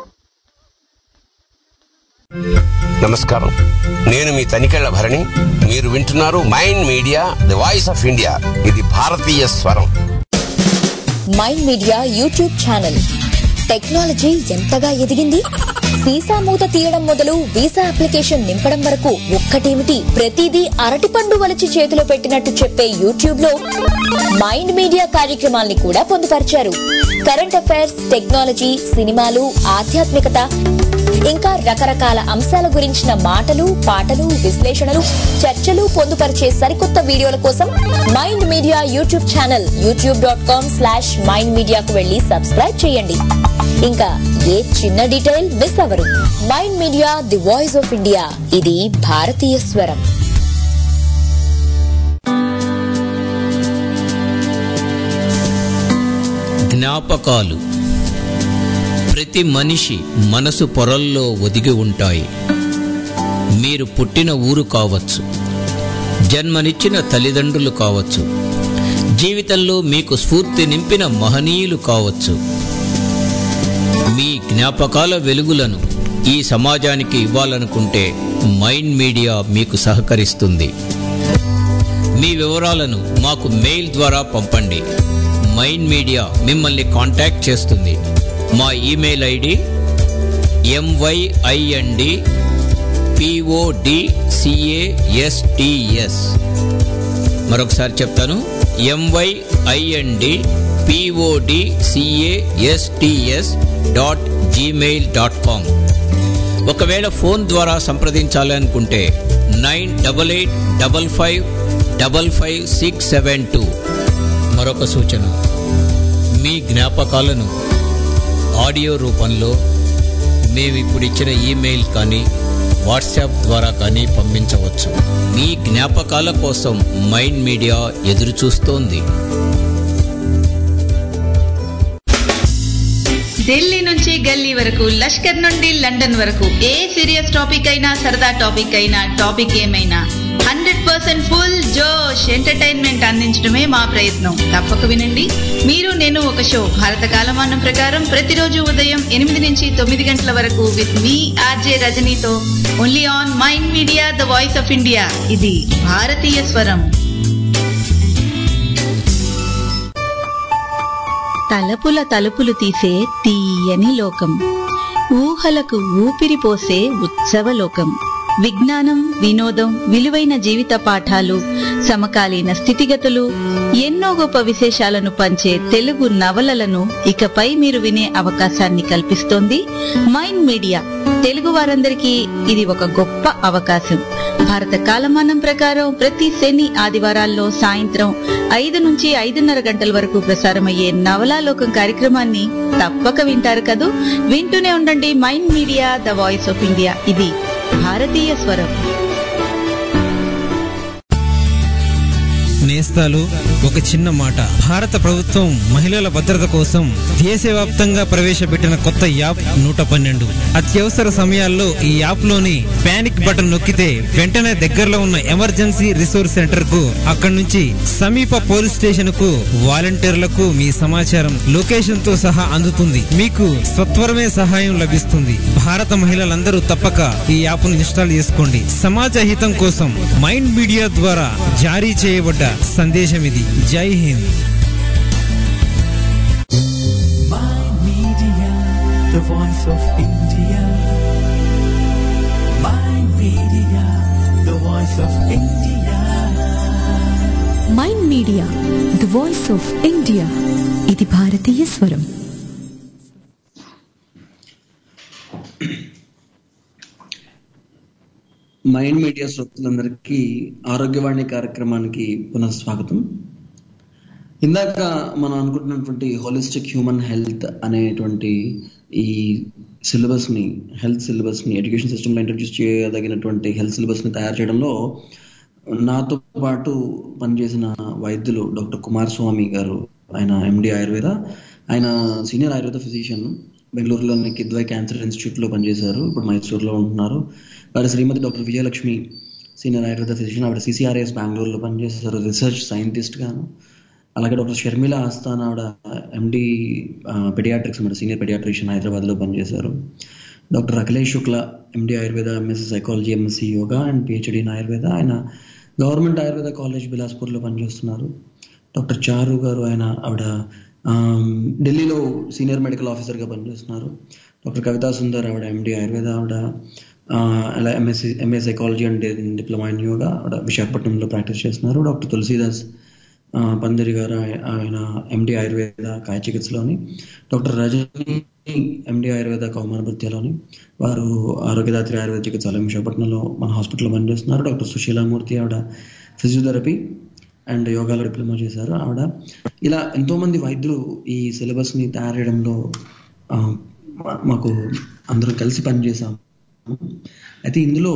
నమస్కారం నేను మీ తనికెళ్ల భరణి మీరు వింటున్నారు mind media the voice of India ఇది భారతీయ స్వరం mind media YouTube channel technology ఎంతగా ఎదిగింది వీసా మూత తీయడం మొదలు వీసా అప్లికేషన్ నింపడం వరకు ఒక్కటేమిటి ప్రతిదీ అరటిపండు వలిచి చేతిలో పెట్టినట్టు చెప్పే యూట్యూబ్ లో మైండ్ మీడియా కార్యక్రమాల్ని కూడా పొందుపరిచారు కరెంట్ అఫైర్స్ టెక్నాలజీ సినిమాలు ఆధ్యాత్మికత ఇంకా రకరకాల అంశాల గురించిన మాటలు పాటలు విశ్లేషణలు చర్చలు పొందుపరిచే సరికొత్త వీడియోల కోసం mind media YouTube channel YouTube dot com slash mind మీడియాకు వెళ్లి సబ్స్క్రైబ్ చేయండి ఇంకా ఏ చిన్న డీటెయిల్ మిస్ అవరు mind media the voice of India ఇది భారతీయ స్వరం జ్ఞాపకాలు ప్రతి మనిషి మనసు పొరల్లో ఒదిగి ఉంటాయి మీరు పుట్టిన ఊరు కావచ్చు జన్మనిచ్చిన తల్లిదండ్రులు కావచ్చు జీవితంలో మీకు స్ఫూర్తి నింపిన మహనీయులు కావచ్చు మీ జ్ఞాపకాల వెలుగులను ఈ సమాజానికి ఇవ్వాలనుకుంటే మైండ్ మీడియా మీకు సహకరిస్తుంది మీ వివరాలను మాకు మెయిల్ ద్వారా పంపండి మైండ్ మీడియా మిమ్మల్ని కాంటాక్ట్ చేస్తుంది మా ఇమెయిల్ ఐడి ఎంవైఐఎన్డి పిఓడిసిఏఎస్టిఎస్ మరొకసారి చెప్తాను MYIND PODCASTS dot Gmail dot com ఒకవేళ ఫోన్ ద్వారా సంప్రదించాలనుకుంటే nine double eight double five double five six seven two మరొక సూచన మీ జ్ఞాపకాలను ఆడియో రూపంలో మేము ఇప్పుడు ఇచ్చిన ఈమెయిల్ కానీ వాట్సాప్ ద్వారా కానీ పంపించవచ్చు మీ జ్ఞాపకాల కోసం మైండ్ మీడియా ఎదురు చూస్తోంది ఢిల్లీ నుంచి గల్లీ వరకు లష్కర్ నుండి లండన్ వరకు ఏ సీరియస్ టాపిక్ అయినా సరదా టాపిక్ అయినా టాపిక్ ఏమైనా హండ్రెడ్ పర్సెంట్ ఫుల్ జోష్ ఎంటర్టైన్మెంట్ అందించడమే మా ప్రయత్నం తప్పక వినండి మీరు నేను ఒక షో భారత కాలమానం ప్రకారం ప్రతిరోజు ఉదయం ఎనిమిది నుంచి తొమ్మిది గంటల వరకు విత్ మీ ఆర్జే రజనీతో only on mind media the voice of India ఇది భారతీయ స్వరం తలపుల తలుపులు తీసే తీయని లోకం ఊహలకు ఊపిరి పోసే ఉత్సవ లోకం విజ్ఞానం వినోదం విలువైన జీవిత పాఠాలు సమకాలీన స్థితిగతులు ఎన్నో గొప్ప విశేషాలను పంచే తెలుగు నవలలను ఇకపై మీరు వినే అవకాశాన్ని కల్పిస్తోంది మైండ్ మీడియా తెలుగు వారందరికీ ఇది ఒక గొప్ప అవకాశం భారత కాలమానం ప్రకారం ప్రతి శని ఆదివారాల్లో సాయంత్రం ఐదు నుంచి ఐదున్నర గంటల వరకు ప్రసారమయ్యే నవలాలోకం కార్యక్రమాన్ని తప్పక వింటారు కదూ వింటూనే ఉండండి mind media the voice of India ఇది భారతీయ స్వరం నేస్తాలు ఒక చిన్న మాట భారత ప్రభుత్వం మహిళల భద్రత కోసం దేశవ్యాప్తంగా ప్రవేశపెట్టిన కొత్త యాప్ నూట పన్నెండు అత్యవసర సమయాల్లో ఈ యాప్ లోని పానిక్ బటన్ నొక్కితే వెంటనే దగ్గరలో ఉన్న ఎమర్జెన్సీ రిసోర్స్ సెంటర్ కు అక్కడి నుంచి సమీప పోలీస్ స్టేషన్ కు వాలంటీర్లకు మీ సమాచారం లొకేషన్ తో సహా అందుతుంది మీకు సత్వరమే సహాయం లభిస్తుంది భారత మహిళలందరూ తప్పక ఈ యాప్ ను ఇన్స్టాల్ చేసుకోండి సమాజ హితం కోసం మైండ్ మీడియా ద్వారా జారీ చేయబడ్డ సందేశం ఇది జై Hind Media, the voice of India. My media, the voice of India. Mind media the voice of India ఇది భారతీయ స్వరం మైండ్ మీడియా శ్రోతలందరికీ ఆరోగ్యవాణి కార్యక్రమానికి పునః స్వాగతం ఇందాక మనం అనుకుంటున్నటువంటి హోలిస్టిక్ హ్యూమన్ హెల్త్ అనేటువంటి ఈ సిలబస్ ని హెల్త్ సిలబస్ ని ఎడ్యుకేషన్ సిస్టమ్ లో ఇంట్రడ్యూస్ చేయదగినటువంటి హెల్త్ సిలబస్ ని తయారు చేయడంలో నాతో పాటు పనిచేసిన వైద్యులు డాక్టర్ కుమార్ స్వామి గారు ఆయన ఎండి ఆయుర్వేద ఆయన సీనియర్ ఆయుర్వేద ఫిజిషియన్ బెంగళూరులోని కిద్వై క్యాన్సర్ ఇన్స్టిట్యూట్ లో పనిచేశారు ఇప్పుడు మైసూర్లో ఉంటున్నారు వారి శ్రీమతి doctor Vijayalakshmi senior Ayurveda physician ఆవిడ సిసిఆర్ఎస్ బెంగళూరులో పనిచేశారు రీసెర్చ్ సైంటిస్ట్ గాను అలాగే డాక్టర్ షర్మిల ఆస్థాన్ ఆవిడ ఎండి పెడియాట్రిక్స్ అన్నమాట సీనియర్ పెడియాట్రిషియన్ హైదరాబాద్లో పనిచేశారు doctor Akhilesh Shukla MD Ayurveda MSc psychology MSc yoga and PhD in Ayurveda ఆయన గవర్నమెంట్ ఆయుర్వేద కాలేజ్ బిలాస్పూర్లో పనిచేస్తున్నారు డాక్టర్ చారు గారు ఆయన ఆవిడ ఆమ్, ఢిల్లీలో సీనియర్ మెడికల్ ఆఫీసర్గా పనిచేస్తున్నారు డాక్టర్ కవితా సుందర్ ఆవిడ ఎండి ఆయుర్వేద ఆవిడ ఆ, అలా MSc MA psychology and diploma in yoga ఆవిడ విశాఖపట్నంలో ప్రాక్టీస్ చేస్తున్నారు డాక్టర్ తులసీదాస్ ఆ, పందిరి గారు ఆయ- ఆయన ఎండి ఆయుర్వేద కాయ చికిత్సలోని డాక్టర్ రజని ఎండి ఆయుర్వేద కౌమారభృత్యలోని వారు ఆరోగ్యదాత్రి ఆయుర్వేద చికిత్సాలయం విశాఖపట్నంలో మన హాస్పిటల్లో పనిచేస్తున్నారు డాక్టర్ సుశీలామూర్తి ఆవిడ ఫిజియోథెరపీ అండ్ యోగాలో డిప్లొమా చేశారు ఆవిడ ఇలా ఎంతో మంది వైద్యులు ఈ సిలబస్ ని తయారు చేయడంలో ఆ, మా- మాకు అందరం కలిసి పనిచేసాం అయితే ఇందులో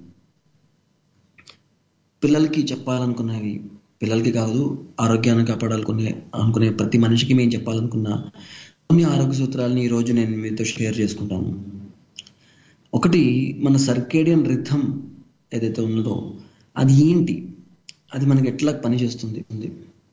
పిల్లలకి చెప్పాలనుకున్నవి పిల్లలకి కాదు ఆరోగ్యాన్ని కాపాడాలనుకునే అనుకునే ప్రతి మనిషికి మేము చెప్పాలనుకున్న కొన్ని ఆరోగ్య సూత్రాలని ఈ రోజు నేను మీతో షేర్ చేసుకుంటాను ఒకటి మన సర్కేడియన్ రిథం ఏదైతే ఉన్నదో అది ఏంటి అది మనకి ఎట్లా పనిచేస్తుంది ఉంది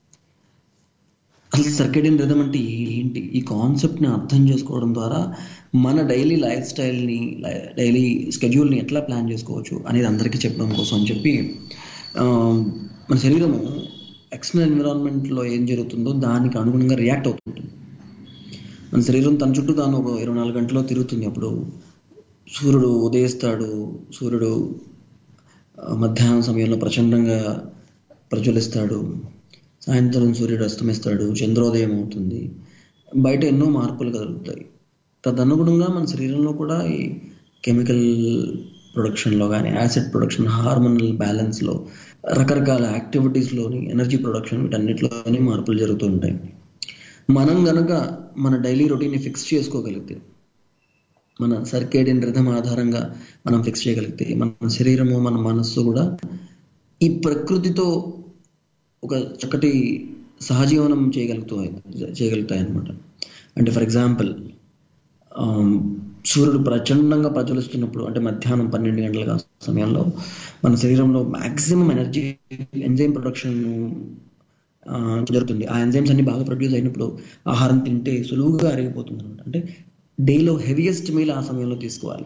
అసలు సర్కేడియన్ రిథం అంటే ఏంటి ఈ కాన్సెప్ట్ని అర్థం చేసుకోవడం ద్వారా మన డైలీ లైఫ్ స్టైల్ని డైలీ స్కెడ్యూల్ని ఎట్లా ప్లాన్ చేసుకోవచ్చు అనేది అందరికీ చెప్పడం కోసం అని చెప్పి ఆ, మన శరీరము ఎక్స్టర్నల్ ఎన్విరాన్మెంట్లో ఏం జరుగుతుందో దానికి అనుగుణంగా రియాక్ట్ అవుతుంటుంది మన శరీరం తన చుట్టూ తాను ఒక ఇరవై నాలుగు గంటల్లో తిరుగుతుంది అప్పుడు సూర్యుడు ఉదయిస్తాడు సూర్యుడు ఆ, మధ్యాహ్నం సమయంలో ప్రచండంగా ప్రజ్వలిస్తాడు సాయంత్రం సూర్యుడు అస్తమిస్తాడు చంద్రోదయం అవుతుంది బయట ఎన్నో మార్పులు కలుగుతాయి తదనుగుణంగా మన శరీరంలో కూడా ఈ కెమికల్ ప్రొడక్షన్లో కానీ యాసిడ్ ప్రొడక్షన్ హార్మోనల్ బ్యాలెన్స్లో రకరకాల యాక్టివిటీస్లోని ఎనర్జీ ప్రొడక్షన్ వీటన్నిటిలోని మార్పులు జరుగుతూ ఉంటాయి మనం గనక మన డైలీ రొటీన్ని ఫిక్స్ చేసుకోగలిగితే మన సర్కేడియన్ రిథం ఆధారంగా మనం ఫిక్స్ చేయగలిగితే మన శరీరము మన మనస్సు కూడా ఈ ప్రకృతితో ఒక చక్కటి సహజీవనం చేయగలుగుతాయి చేయగలుగుతాయి అనమాట అంటే ఫర్ ఎగ్జాంపుల్ సూర్యుడు ప్రచండంగా ప్రజ్వలిస్తున్నప్పుడు అంటే మధ్యాహ్నం పన్నెండు గంటల సమయంలో మన శరీరంలో మాక్సిమం ఎనర్జీ ఎంజైమ్ ప్రొడక్షన్ జరుగుతుంది ఆ ఎంజైమ్స్ అన్ని బాగా ప్రొడ్యూస్ అయినప్పుడు ఆహారం తింటే సులువుగా అరిగిపోతుంది అనమాట అంటే డేలో హెవియెస్ట్ మీల్ ఆ సమయంలో తీసుకోవాలి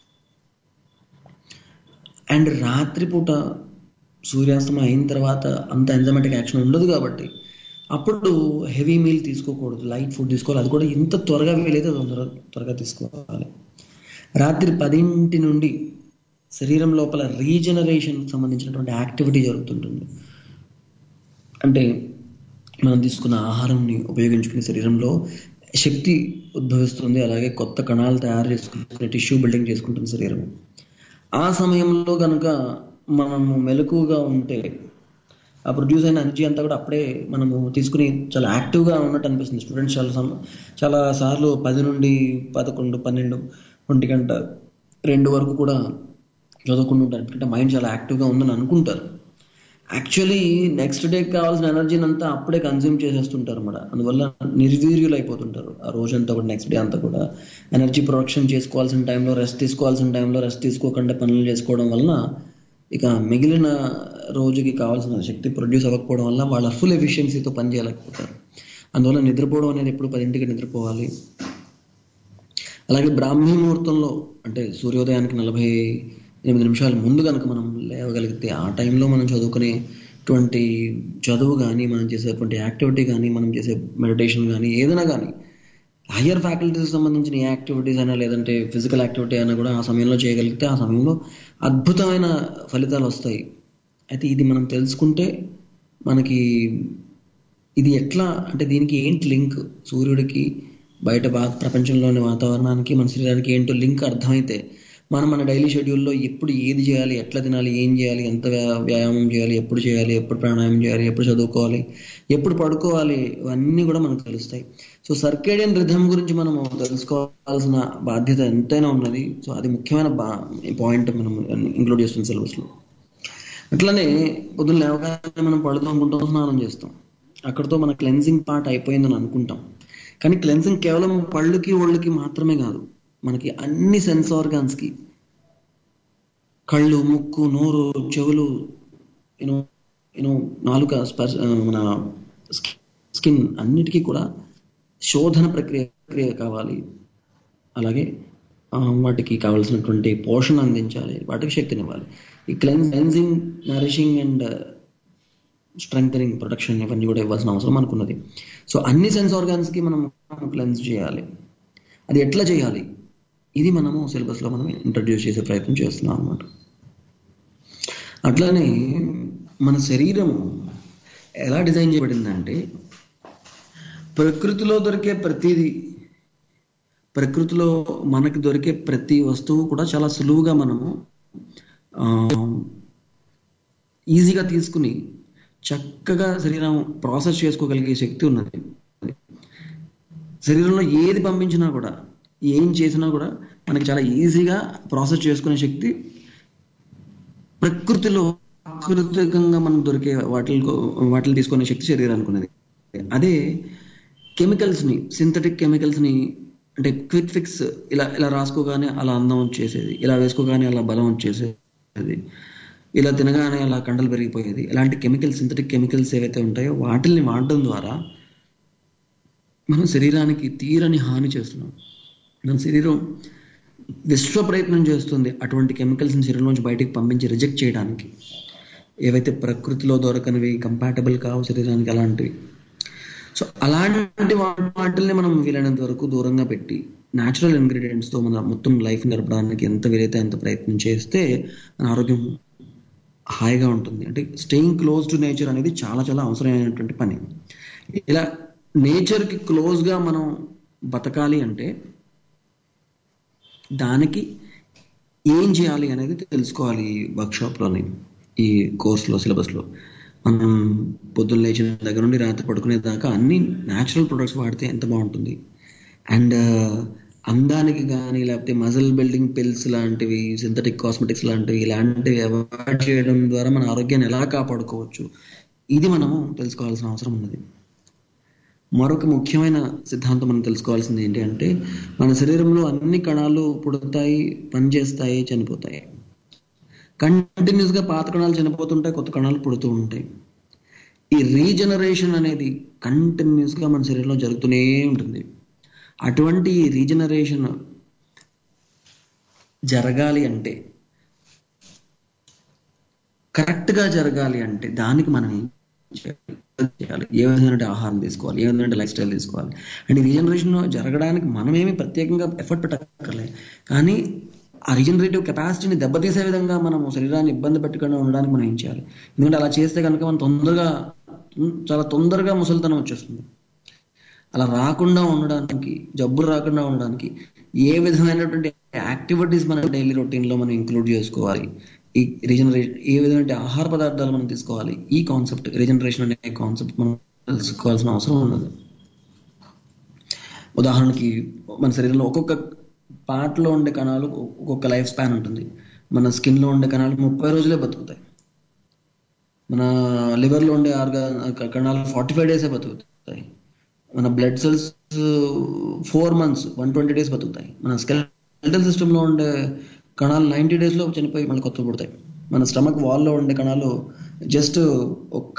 అండ్ రాత్రిపూట సూర్యాస్తమయం అయిన తర్వాత అంత ఎంజమెటిక్ యాక్షన్ ఉండదు కాబట్టి అప్పుడు హెవీ మీల్ తీసుకోకూడదు లైట్ ఫుడ్ తీసుకోవాలి అది కూడా ఎంత త్వరగా వీలైతే తొందర త్వరగా తీసుకోవాలి రాత్రి పదింటి నుండి శరీరం లోపల రీజనరేషన్ సంబంధించినటువంటి యాక్టివిటీ జరుగుతుంటుంది అంటే మనం తీసుకున్న ఆహారంని ఉపయోగించుకునే శరీరంలో శక్తి ఉద్భవిస్తుంది అలాగే కొత్త కణాలు తయారు చేసుకుంటున్న టిష్యూ బిల్డింగ్ చేసుకుంటుంది శరీరం ఆ సమయంలో కనుక మనము మెలకుగా ఉంటే ఆ ప్రొడ్యూస్ అయిన ఎనర్జీ అంతా కూడా అప్పుడే మనము తీసుకుని చాలా యాక్టివ్గా ఉన్నట్టు అనిపిస్తుంది స్టూడెంట్స్ చాలా సమ చాలా సార్లు పది నుండి పదకొండు పన్నెండు ఒంటి గంట రెండు వరకు కూడా చదువుకుంటూ ఉంటారు ఎందుకంటే మైండ్ చాలా యాక్టివ్గా ఉందని అనుకుంటారు యాక్చువల్లీ నెక్స్ట్ డేకి కావాల్సిన ఎనర్జీని అంతా అప్పుడే కన్జ్యూమ్ చేసేస్తుంటారు అన్నమాట అందువల్ల నిర్వీర్యులు అయిపోతుంటారు ఆ రోజంతా కూడా నెక్స్ట్ డే అంతా కూడా ఎనర్జీ ప్రొడక్షన్ చేసుకోవాల్సిన టైంలో రెస్ట్ తీసుకోవాల్సిన టైంలో రెస్ట్ తీసుకోకుండా పనులు చేసుకోవడం వలన ఇక మిగిలిన రోజుకి కావాల్సిన శక్తి ప్రొడ్యూస్ అవ్వకపోవడం వల్ల వాళ్ళ ఫుల్ ఎఫిషియన్సీతో పని చేయలేకపోతారు అందువల్ల నిద్రపోవడం అనేది ఎప్పుడు పదింటికి నిద్రపోవాలి అలాగే బ్రాహ్మీ ముహూర్తంలో అంటే సూర్యోదయానికి నలభై ఎనిమిది నిమిషాల ముందు కనుక మనం లేవగలిగితే ఆ టైంలో మనం చదువుకునేటువంటి చదువు కానీ మనం చేసేటువంటి యాక్టివిటీ కానీ మనం చేసే మెడిటేషన్ కానీ ఏదైనా కానీ హయ్యర్ ఫ్యాకల్టీస్ సంబంధించిన ఏ యాక్టివిటీస్ అయినా లేదంటే ఫిజికల్ యాక్టివిటీ అయినా కూడా ఆ సమయంలో చేయగలిగితే ఆ సమయంలో అద్భుతమైన ఫలితాలు వస్తాయి అయితే ఇది మనం తెలుసుకుంటే మనకి ఇది ఎట్లా అంటే దీనికి ఏంటి లింక్ సూర్యుడికి బయట బా ప్రపంచంలోని వాతావరణానికి మన శరీరానికి ఏంటో లింక్ అర్థమైతే మనం మన డైలీ షెడ్యూల్లో ఎప్పుడు ఏది చేయాలి ఎట్లా తినాలి ఏం చేయాలి ఎంత వ్యా- వ్యాయామం చేయాలి ఎప్పుడు చేయాలి ఎప్పుడు ప్రాణాయామం చేయాలి ఎప్పుడు చదువుకోవాలి ఎప్పుడు పడుకోవాలి ఇవన్నీ కూడా మనకు తెలుస్తాయి సో సర్కేడియన్ రిథం గురించి మనం తెలుసుకోవాల్సిన బాధ్యత ఎంతైనా ఉన్నది సో అది ముఖ్యమైన బా పాయింట్ మనం ఇంక్లూడ్ చేస్తున్న సిలబస్లో అట్లనే పొద్దున్న లేవగానే మనం పడుతూ అనుకుంటాం స్నానం చేస్తాం అక్కడతో మన క్లెన్సింగ్ పార్ట్ అయిపోయిందని అనుకుంటాం కానీ క్లెన్సింగ్ కేవలం పళ్ళుకి ఒళ్ళుకి మాత్రమే కాదు మనకి అన్ని సెన్స్ ఆర్గాన్స్కి కళ్ళు ముక్కు నోరు చెవులు యూనో యూనో నాలుక స్పర్శ ఆ, మన స్కిన్ అన్నిటికీ కూడా శోధన ప్రక్రియ ప్రక్రియ కావాలి అలాగే ఆ, వాటికి కావాల్సినటువంటి పోషణ అందించాలి వాటికి శక్తినివ్వాలి ఈ clean cleansing nourishing and strength protection ఇవన్నీ కూడా ఇవ్వాల్సిన అవసరం మనకున్నది సో అన్ని సెన్స్ ఆర్గాన్స్కి మనం క్లెన్స్ చేయాలి అది ఎట్లా చేయాలి ఇది మనము సిలబస్లో మనం ఇంట్రడ్యూస్ చేసే ప్రయత్నం చేస్తున్నాం అనమాట అట్లానే మన శరీరము ఎలా డిజైన్ చేయబడిందంటే ప్రకృతిలో దొరికే ప్రతిదీ ప్రకృతిలో మనకి దొరికే ప్రతి వస్తువు కూడా చాలా సులువుగా మనము ఆ, ఈజీగా తీసుకుని చక్కగా శరీరం ప్రాసెస్ చేసుకోగలిగే శక్తి ఉన్నది శరీరంలో ఏది పంపించినా కూడా ఏం చేసినా కూడా మనకి చాలా ఈజీగా ప్రాసెస్ చేసుకునే శక్తి ప్రకృతిలో ప్రాకృతికంగా మనం దొరికే వాటిని వాటిని తీసుకునే శక్తి శరీరానికి ఉన్నది అదే కెమికల్స్ ని సింథటిక్ కెమికల్స్ ని అంటే క్విక్ ఫిక్స్ ఇలా ఇలా రాసుకోగానే అలా అందం వచ్చేసేది ఇలా వేసుకోగానే అలా బలం వచ్చేసేది ఇలా తినగానే అలా కండలు పెరిగిపోయేది ఇలాంటి కెమికల్స్ సింథటిక్ కెమికల్స్ ఏవైతే ఉంటాయో వాటిల్ని వాడడం ద్వారా మనం శరీరానికి తీరని హాని చేస్తున్నాం మన శరీరం విశ్వ ప్రయత్నం చేస్తుంది అటువంటి కెమికల్స్ని శరీరంలోంచి బయటికి పంపించి రిజెక్ట్ చేయడానికి ఏవైతే ప్రకృతిలో దొరకనివి కంపాటబుల్ కావు శరీరానికి అలాంటివి సో అలాంటి వాటిల్ని మనం వీలైనంత వరకు దూరంగా పెట్టి న్యాచురల్ ఇంగ్రీడియంట్స్తో మన మొత్తం లైఫ్ గడపడానికి ఎంత వీలైతే అంత ప్రయత్నం చేస్తే మన ఆరోగ్యం హాయిగా ఉంటుంది అంటే స్టేయింగ్ క్లోజ్ టు నేచర్ అనేది చాలా చాలా అవసరమైనటువంటి పని ఇలా నేచర్కి క్లోజ్గా మనం బతకాలి అంటే దానికి ఏం చేయాలి అనేది తెలుసుకోవాలి ఈ వర్క్షాప్లోని ఈ కోర్సులో సిలబస్లో మనం పొద్దున్న లేచిన దగ్గర నుండి రాత్రి పడుకునే దాకా అన్ని న్యాచురల్ ప్రొడక్ట్స్ వాడితే ఎంత బాగుంటుంది అండ్ అందానికి కానీ లేకపోతే మజిల్ బిల్డింగ్ పిల్స్ లాంటివి సింథటిక్ కాస్మెటిక్స్ లాంటివి ఇలాంటివి అవాయిడ్ చేయడం ద్వారా మన ఆరోగ్యాన్ని ఎలా కాపాడుకోవచ్చు ఇది మనము తెలుసుకోవాల్సిన అవసరం ఉన్నది మరొక ముఖ్యమైన సిద్ధాంతం మనం తెలుసుకోవాల్సింది ఏంటి అంటే మన శరీరంలో అన్ని కణాలు పుడతాయి పనిచేస్తాయి చనిపోతాయి కంటిన్యూస్ గా పాత కణాలు చనిపోతుంటాయి కొత్త కణాలు పుడుతూ ఉంటాయి ఈ రీజనరేషన్ అనేది కంటిన్యూస్ గా మన శరీరంలో జరుగుతూనే ఉంటుంది అటువంటి రీజనరేషన్ జరగాలి అంటే కరెక్ట్ గా జరగాలి అంటే దానికి మనం ఏం చేయాలి ఏ విధమైన ఆహారం తీసుకోవాలి ఏ విధమైన లైఫ్ స్టైల్ తీసుకోవాలి అండ్ రీజనరేషన్ జరగడానికి మనమేమి ప్రత్యేకంగా ఎఫర్ట్ పెట్టక్కర్లే కానీ ఆ రీజనరేటివ్ కెపాసిటీని దెబ్బతీసే విధంగా మనం శరీరాన్ని ఇబ్బంది పెట్టకుండా ఉండడానికి మనం ఏం చేయాలి ఎందుకంటే అలా చేస్తే కనుక మనం తొందరగా చాలా తొందరగా ముసలితనం వచ్చేస్తుంది అలా రాకుండా ఉండడానికి జబ్బులు రాకుండా ఉండడానికి ఏ విధమైనటువంటి యాక్టివిటీస్ మన డైలీ రొటీన్ లో మనం ఇంక్లూడ్ చేసుకోవాలి ఈ రీజనరేషన్ ఏ విధమైన ఆహార పదార్థాలు మనం తీసుకోవాలి ఈ కాన్సెప్ట్ రీజనరేషన్ అనే కాన్సెప్ట్ మనం తెలుసుకోవాల్సిన అవసరం ఉన్నది ఉదాహరణకి మన శరీరంలో ఒక్కొక్క పార్ట్లో ఉండే కణాలు ఒక్కొక్క లైఫ్ స్పాన్ ఉంటుంది మన స్కిన్ లో ఉండే కణాలు ముప్పై రోజులే బతుకుతాయి మన లివర్లో ఉండే ఆర్గా కణాలు ఫార్టీ ఫైవ్ డేసే బతుకుతాయి మన blood cells four months one twenty days బతుకుతాయి మన స్కెల్టల్ సిస్టంలో ఉండే కణాలు నైంటీ డేస్లో చనిపోయి మళ్ళీ కొత్త పుడతాయి మన స్టమక్ వాల్లో ఉండే కణాలు జస్ట్ ఒక్క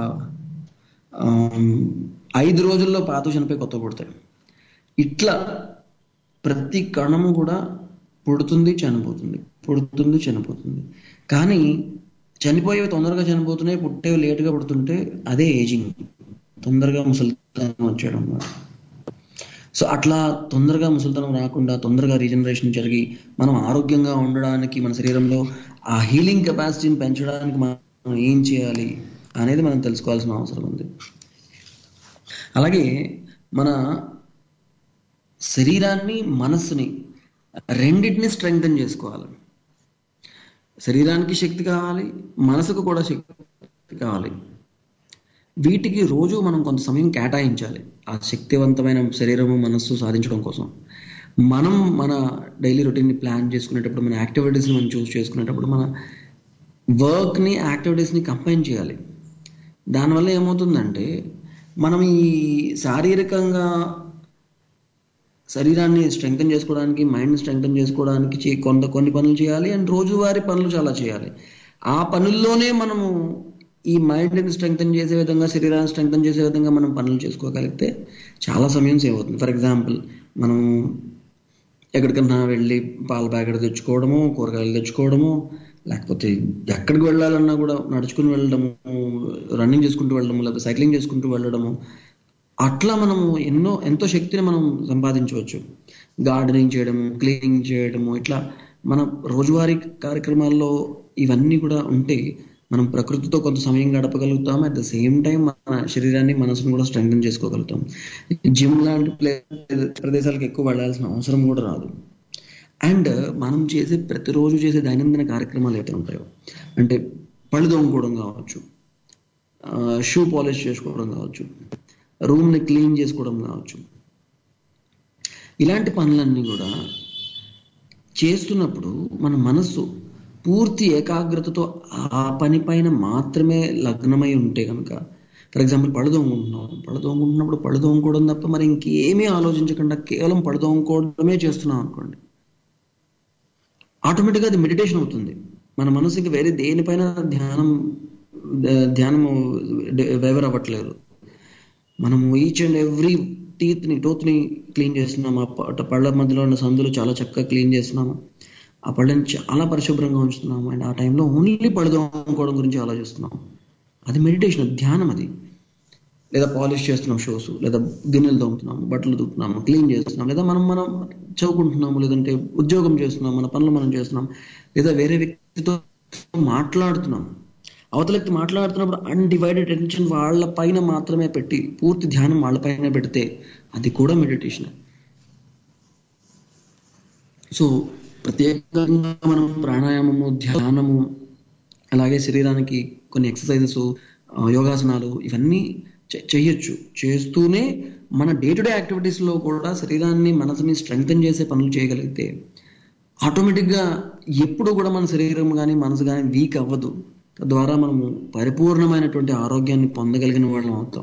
ఐదు రోజుల్లో పాత చనిపోయి కొత్త పుడతాయి ఇట్లా ప్రతి కణము కూడా పుడుతుంది చనిపోతుంది పుడుతుంది చనిపోతుంది కానీ చనిపోయేవి తొందరగా చనిపోతున్నాయి పుట్టేవి లేటుగా పుడుతుంటే అదే ఏజింగ్ తొందరగా ముసలితనం వచ్చేయడం అన్నమాట సో అట్లా తొందరగా ముసలితనం రాకుండా తొందరగా రీజనరేషన్ జరిగి మనం ఆరోగ్యంగా ఉండడానికి మన శరీరంలో ఆ హీలింగ్ కెపాసిటీని పెంచడానికి మనం ఏం చేయాలి అనేది మనం తెలుసుకోవాల్సిన అవసరం ఉంది అలాగే మన శరీరాన్ని మనస్సుని రెండింటిని స్ట్రెంగ్తన్ చేసుకోవాలి శరీరానికి శక్తి కావాలి మనసుకు కూడా శక్తి కావాలి వీటికి రోజు మనం కొంత సమయం కేటాయించాలి ఆ శక్తివంతమైన శరీరము మనస్సు సాధించడం కోసం మనం మన డైలీ రొటీన్ని ప్లాన్ చేసుకునేటప్పుడు మన యాక్టివిటీస్ని మనం చూస్ చేసుకునేటప్పుడు మన వర్క్ని యాక్టివిటీస్ని కంబైన్ చేయాలి దానివల్ల ఏమవుతుందంటే మనం ఈ శారీరకంగా శరీరాన్ని స్ట్రెంగ్తన్ చేసుకోవడానికి మైండ్ స్ట్రెంగ్తన్ చేసుకోవడానికి చే- కొంత కొన్ని పనులు చేయాలి అండ్ రోజువారీ పనులు చాలా చేయాలి ఆ పనుల్లోనే మనము ఈ మైండ్ని స్ట్రెంగ్తన్ చేసే విధంగా శరీరాన్ని స్ట్రెంగ్తన్ చేసే విధంగా మనం పనులు చేసుకోగలిగితే చాలా సమయం సేవ్ అవుతుంది ఫర్ ఎగ్జాంపుల్ మనం ఎక్కడికన్నా వెళ్ళి పాల ప్యాకెట్ తెచ్చుకోవడము కూరగాయలు తెచ్చుకోవడము లేకపోతే ఎక్కడికి వెళ్ళాలన్నా కూడా నడుచుకుని వెళ్ళడము రన్నింగ్ చేసుకుంటూ వెళ్ళడము లేకపోతే సైక్లింగ్ చేసుకుంటూ వెళ్ళడము అట్లా మనము ఎన్నో ఎంతో శక్తిని మనం సంపాదించవచ్చు గార్డెనింగ్ చేయడము క్లీనింగ్ చేయడము ఇట్లా మన రోజువారీ కార్యక్రమాల్లో ఇవన్నీ కూడా ఉంటే మనం ప్రకృతితో కొంత సమయం గడపగలుగుతాం అట్ ద సేమ్ టైం మన శరీరాన్ని మనసును కూడా స్ట్రెంగ్తన్ చేసుకోగలుగుతాం జిమ్ లాంటి ప్లే ప్రదేశాలకు ఎక్కువ వెళ్ళాల్సిన అవసరం కూడా రాదు అండ్ మనం చేసే ప్రతిరోజు చేసే దైనందిన కార్యక్రమాలు ఏవైతే ఉంటాయో అంటే పళ్ళు తోముకోవడం కావచ్చు షూ పాలిష్ చేసుకోవడం కావచ్చు రూమ్ని క్లీన్ చేసుకోవడం కావచ్చు ఇలాంటి పనులన్నీ కూడా చేస్తున్నప్పుడు మన మనస్సు పూర్తి ఏకాగ్రతతో ఆ పని పైన మాత్రమే లగ్నమై ఉంటే కనుక ఫర్ ఎగ్జాంపుల్ పళ్ళు తోముకుంటున్నాం పళ్ళు తోముకుంటున్నప్పుడు పళ్ళు తోముకోవడం తప్ప మరి ఇంకేమీ ఆలోచించకుండా కేవలం పళ్ళు తోముకోవడమే చేస్తున్నాం అనుకోండి ఆటోమేటిక్గా అది మెడిటేషన్ అవుతుంది మన మనసు ఇంకా వేరే దేనిపైన ధ్యానం ధ్యానము వేవర్ అవ్వట్లేదు మనం ఈచ్ అండ్ ఎవ్రీ టీత్ ని టూత్ ని క్లీన్ చేస్తున్నాము ఆ ప- పళ్ళ మధ్యలో ఉన్న సందులు చాలా చక్కగా క్లీన్ చేస్తున్నాము ఆ పళ్ళని చాలా పరిశుభ్రంగా ఉంచుతున్నాము అండ్ ఆ టైంలో ఓన్లీ పళ్ళు తోముకోవడం గురించి ఆలోచిస్తున్నాం అది మెడిటేషన్ ధ్యానం అది లేదా పాలిష్ చేస్తున్నాం షోస్ లేదా గిన్నెలు తోముతున్నాము బట్టలు దుక్కుతున్నాము క్లీన్ చేస్తున్నాం లేదా మనం మనం చదువుకుంటున్నాము లేదంటే ఉద్యోగం చేస్తున్నాం మన పనులు మనం చేస్తున్నాం లేదా వేరే వ్యక్తితో మాట్లాడుతున్నాం అవతల వ్యక్తి మాట్లాడుతున్నప్పుడు అన్డివైడెడ్ అటెన్షన్ వాళ్ళ పైన మాత్రమే పెట్టి పూర్తి ధ్యానం వాళ్ళ పైన పెడితే అది కూడా మెడిటేషన్ సో ప్రత్యేకంగా మనం ప్రాణాయామము ధ్యానము అలాగే శరీరానికి కొన్ని ఎక్సర్సైజెస్ యోగాసనాలు ఇవన్నీ చే- చేయొచ్చు చేస్తూనే మన డే టు డే యాక్టివిటీస్ లో కూడా శరీరాన్ని మనసుని స్ట్రెంగ్తన్ చేసే పనులు చేయగలిగితే ఆటోమేటిక్ గా ఎప్పుడు కూడా మన శరీరం కానీ మనసు కానీ వీక్ అవ్వదు తద్వారా మనము పరిపూర్ణమైనటువంటి ఆరోగ్యాన్ని పొందగలిగిన వాళ్ళం అవుతాం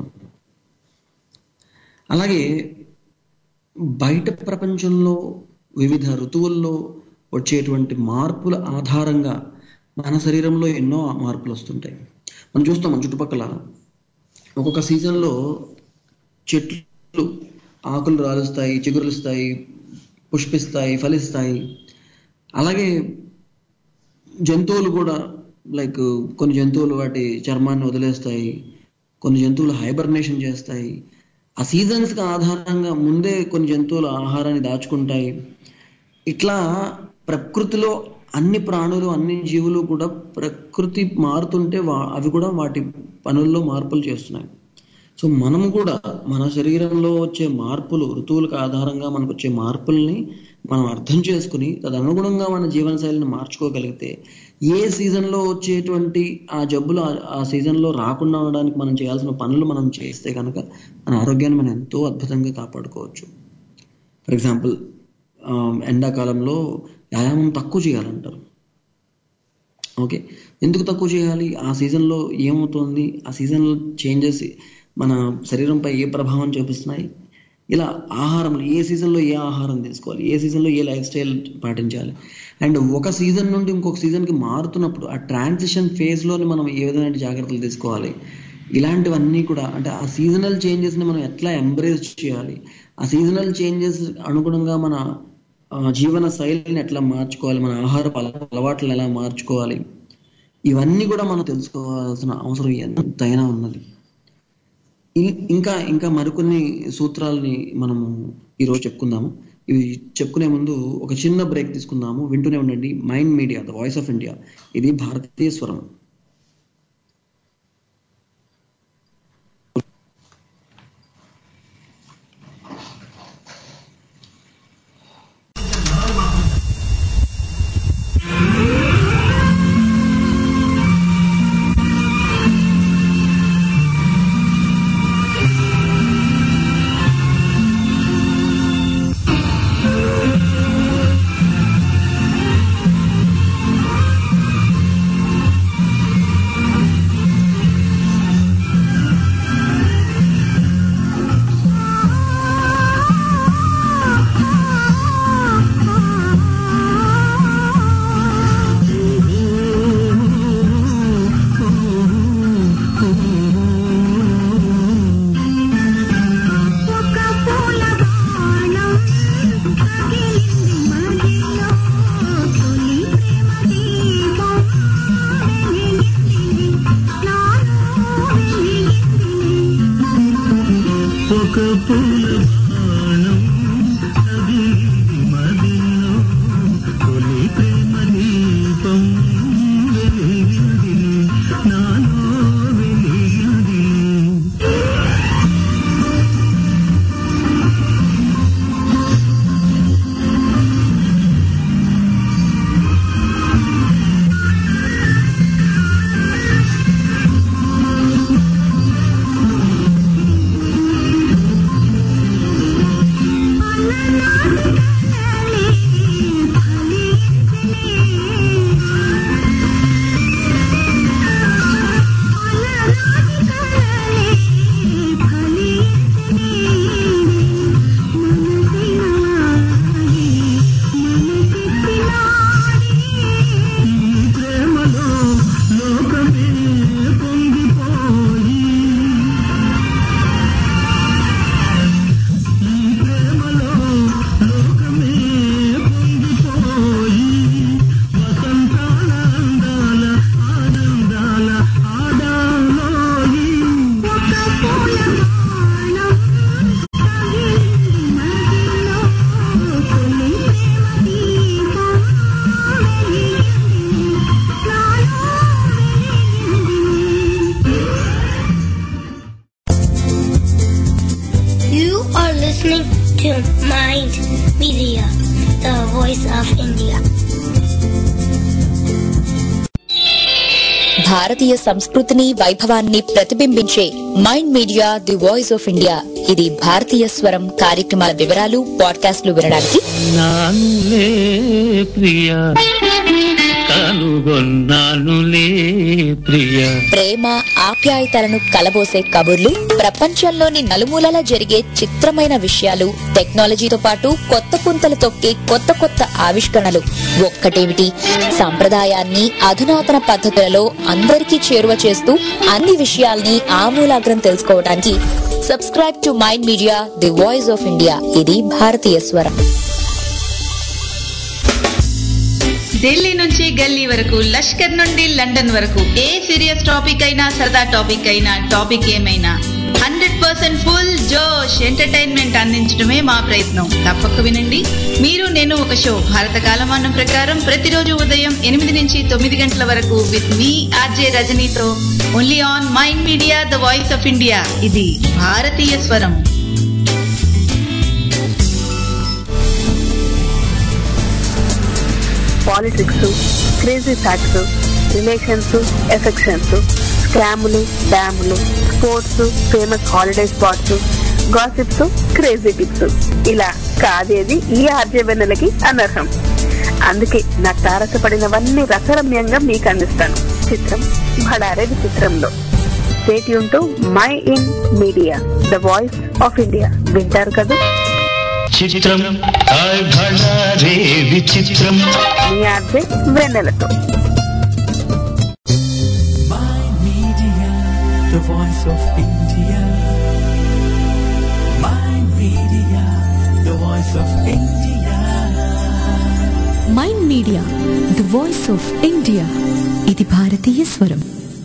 అలాగే బయట ప్రపంచంలో వివిధ ఋతువుల్లో వచ్చేటువంటి మార్పుల ఆధారంగా మన శరీరంలో ఎన్నో మార్పులు వస్తుంటాయి మనం చూస్తాం మన చుట్టుపక్కల ఒక్కొక్క సీజన్లో చెట్లు ఆకులు రాలుస్తాయి చిగురులుస్తాయి పుష్పిస్తాయి ఫలిస్తాయి అలాగే జంతువులు కూడా లైక్ కొన్ని జంతువులు వాటి చర్మాన్ని వదిలేస్తాయి కొన్ని జంతువులు హైబర్నేషన్ చేస్తాయి ఆ సీజన్స్ కి ఆధారంగా ముందే కొన్ని జంతువులు ఆహారాన్ని దాచుకుంటాయి ఇట్లా ప్రకృతిలో అన్ని ప్రాణులు అన్ని జీవులు కూడా ప్రకృతి మారుతుంటే వా- అవి కూడా వాటి పనుల్లో మార్పులు చేస్తున్నాయి సో మనం కూడా మన శరీరంలో వచ్చే మార్పులు ఋతువులకు ఆధారంగా మనకు వచ్చే మార్పుల్ని మనం అర్థం చేసుకుని తదనుగుణంగా మన జీవనశైలిని మార్చుకోగలిగితే ఏ సీజన్లో వచ్చేటువంటి ఆ జబ్బులు ఆ- ఆ సీజన్లో రాకుండా ఉండడానికి మనం చేయాల్సిన పనులు మనం చేస్తే కనుక మన ఆరోగ్యాన్ని మనం ఎంతో అద్భుతంగా కాపాడుకోవచ్చు ఫర్ ఎగ్జాంపుల్ ఎండాకాలంలో వ్యాయామం తక్కువ చేయాలంటారు ఓకే ఎందుకు తక్కువ చేయాలి ఆ సీజన్లో ఏమవుతుంది ఆ సీజన్లో చేంజెస్ మన శరీరంపై ఏ ప్రభావం చూపిస్తున్నాయి ఇలా ఆహారం ఏ సీజన్లో ఏ ఆహారం తీసుకోవాలి ఏ సీజన్లో ఏ లైఫ్ స్టైల్ పాటించాలి అండ్ ఒక సీజన్ నుండి ఇంకొక సీజన్కి మారుతున్నప్పుడు ఆ ట్రాన్సిషన్ ఫేజ్లోని మనం ఏ విధమైన జాగ్రత్తలు తీసుకోవాలి ఇలాంటివన్నీ కూడా అంటే ఆ సీజనల్ చేంజెస్ని మనం ఎట్లా ఎంబ్రేస్ చేయాలి ఆ సీజనల్ చేంజెస్ అనుగుణంగా మన ఆ, జీవన శైలిని ఎట్లా మార్చుకోవాలి మన ఆహార అలవాట్లను ఎలా మార్చుకోవాలి ఇవన్నీ కూడా మనం తెలుసుకోవాల్సిన అవసరం ఎంతైనా ఉన్నది ఇం- ఇంకా ఇంకా మరికొన్ని సూత్రాలని మనము ఈరోజు చెప్పుకుందాము ఇవి చెప్పుకునే ముందు ఒక చిన్న బ్రేక్ తీసుకుందాము వింటూనే ఉండండి mind media the voice of India ఇది భారతీయ స్వరం ఒక పూల బాణం తగిలింది మదిలో తొలి ప్రేమ దీపం వెలిగింది నాలో వెలిగింది ప్రేమలో లోకమే పొంగిపోయి ఈ ప్రేమలో లోకమే పొంగిపోయి వసంతాల అందాల ఆనందాల ఆడాలోయి ఒక పూల బాణం తగిలింది మదిలో తొలి ప్రేమ దీపం వెలిగింది నాలో You are listening to Mind Media, the voice of India. భారతీయ సంస్కృతిని వైభవాన్ని ప్రతిబింబించే mind media the voice of India ఇది భారతీయ స్వరం కార్యక్రమాల వివరాలు పాడ్కాస్ట్లు వినడానికి నానులే ప్రియా కనుగొన్నానులే ప్రియా ప్రేమ ఆప్యాయతలను కలబోసే కబుర్లు ప్రపంచంలోని నలుమూలలా జరిగే చిత్రమైన విషయాలు టెక్నాలజీతో పాటు కొత్త పుంతలు తొక్కే కొత్త కొత్త ఆవిష్కరణలు ఒక్కటేమిటి సంప్రదాయాన్ని అధునాతన పద్ధతులలో అందరికీ చేరువ చేస్తూ అన్ని విషయాల్ని ఆమూలాగ్రం తెలుసుకోవడానికి subscribe to mind media the voice of India ఇది భారతీయ స్వరం ఢిల్లీ నుంచి గల్లీ వరకు లష్కర్ నుండి లండన్ వరకు ఏ సీరియస్ టాపిక్ అయినా సరదా టాపిక్ అయినా టాపిక్ ఏమైనా హండ్రెడ్ పర్సెంట్ ఫుల్ జోష్ ఎంటర్టైన్మెంట్ అందించడమే మా ప్రయత్నం తప్పక వినండి మీరు నేను ఒక షో భారత కాలమానం ప్రకారం ప్రతిరోజు ఉదయం ఎనిమిది నుంచి తొమ్మిది గంటల వరకు విత్ మీ ఆర్జే రజనీతో only on mind media the voice of India ఇది భారతీయ స్వరం politics crazy facts relations affections స్కాములు డ్యాములు sports famous holiday spots gossips crazy tips ఇలా కాదేది ఈ ఆర్జవెన్నెలకి అనర్హం అందుకే నా తారసపడినవన్నీ రసరమ్యంగా మీకు అందిస్తాను చిత్రం భడారే చిత్రంలో state to mind media the voice of India వింటారు కదా చిత్రం హాయ్ భళారే విచిత్రం మీ ఆర్జే వెన్నెలతో the voice of India. Mind Media, the voice of India. Mind media the voice of India ఇది భారతీయ స్వరం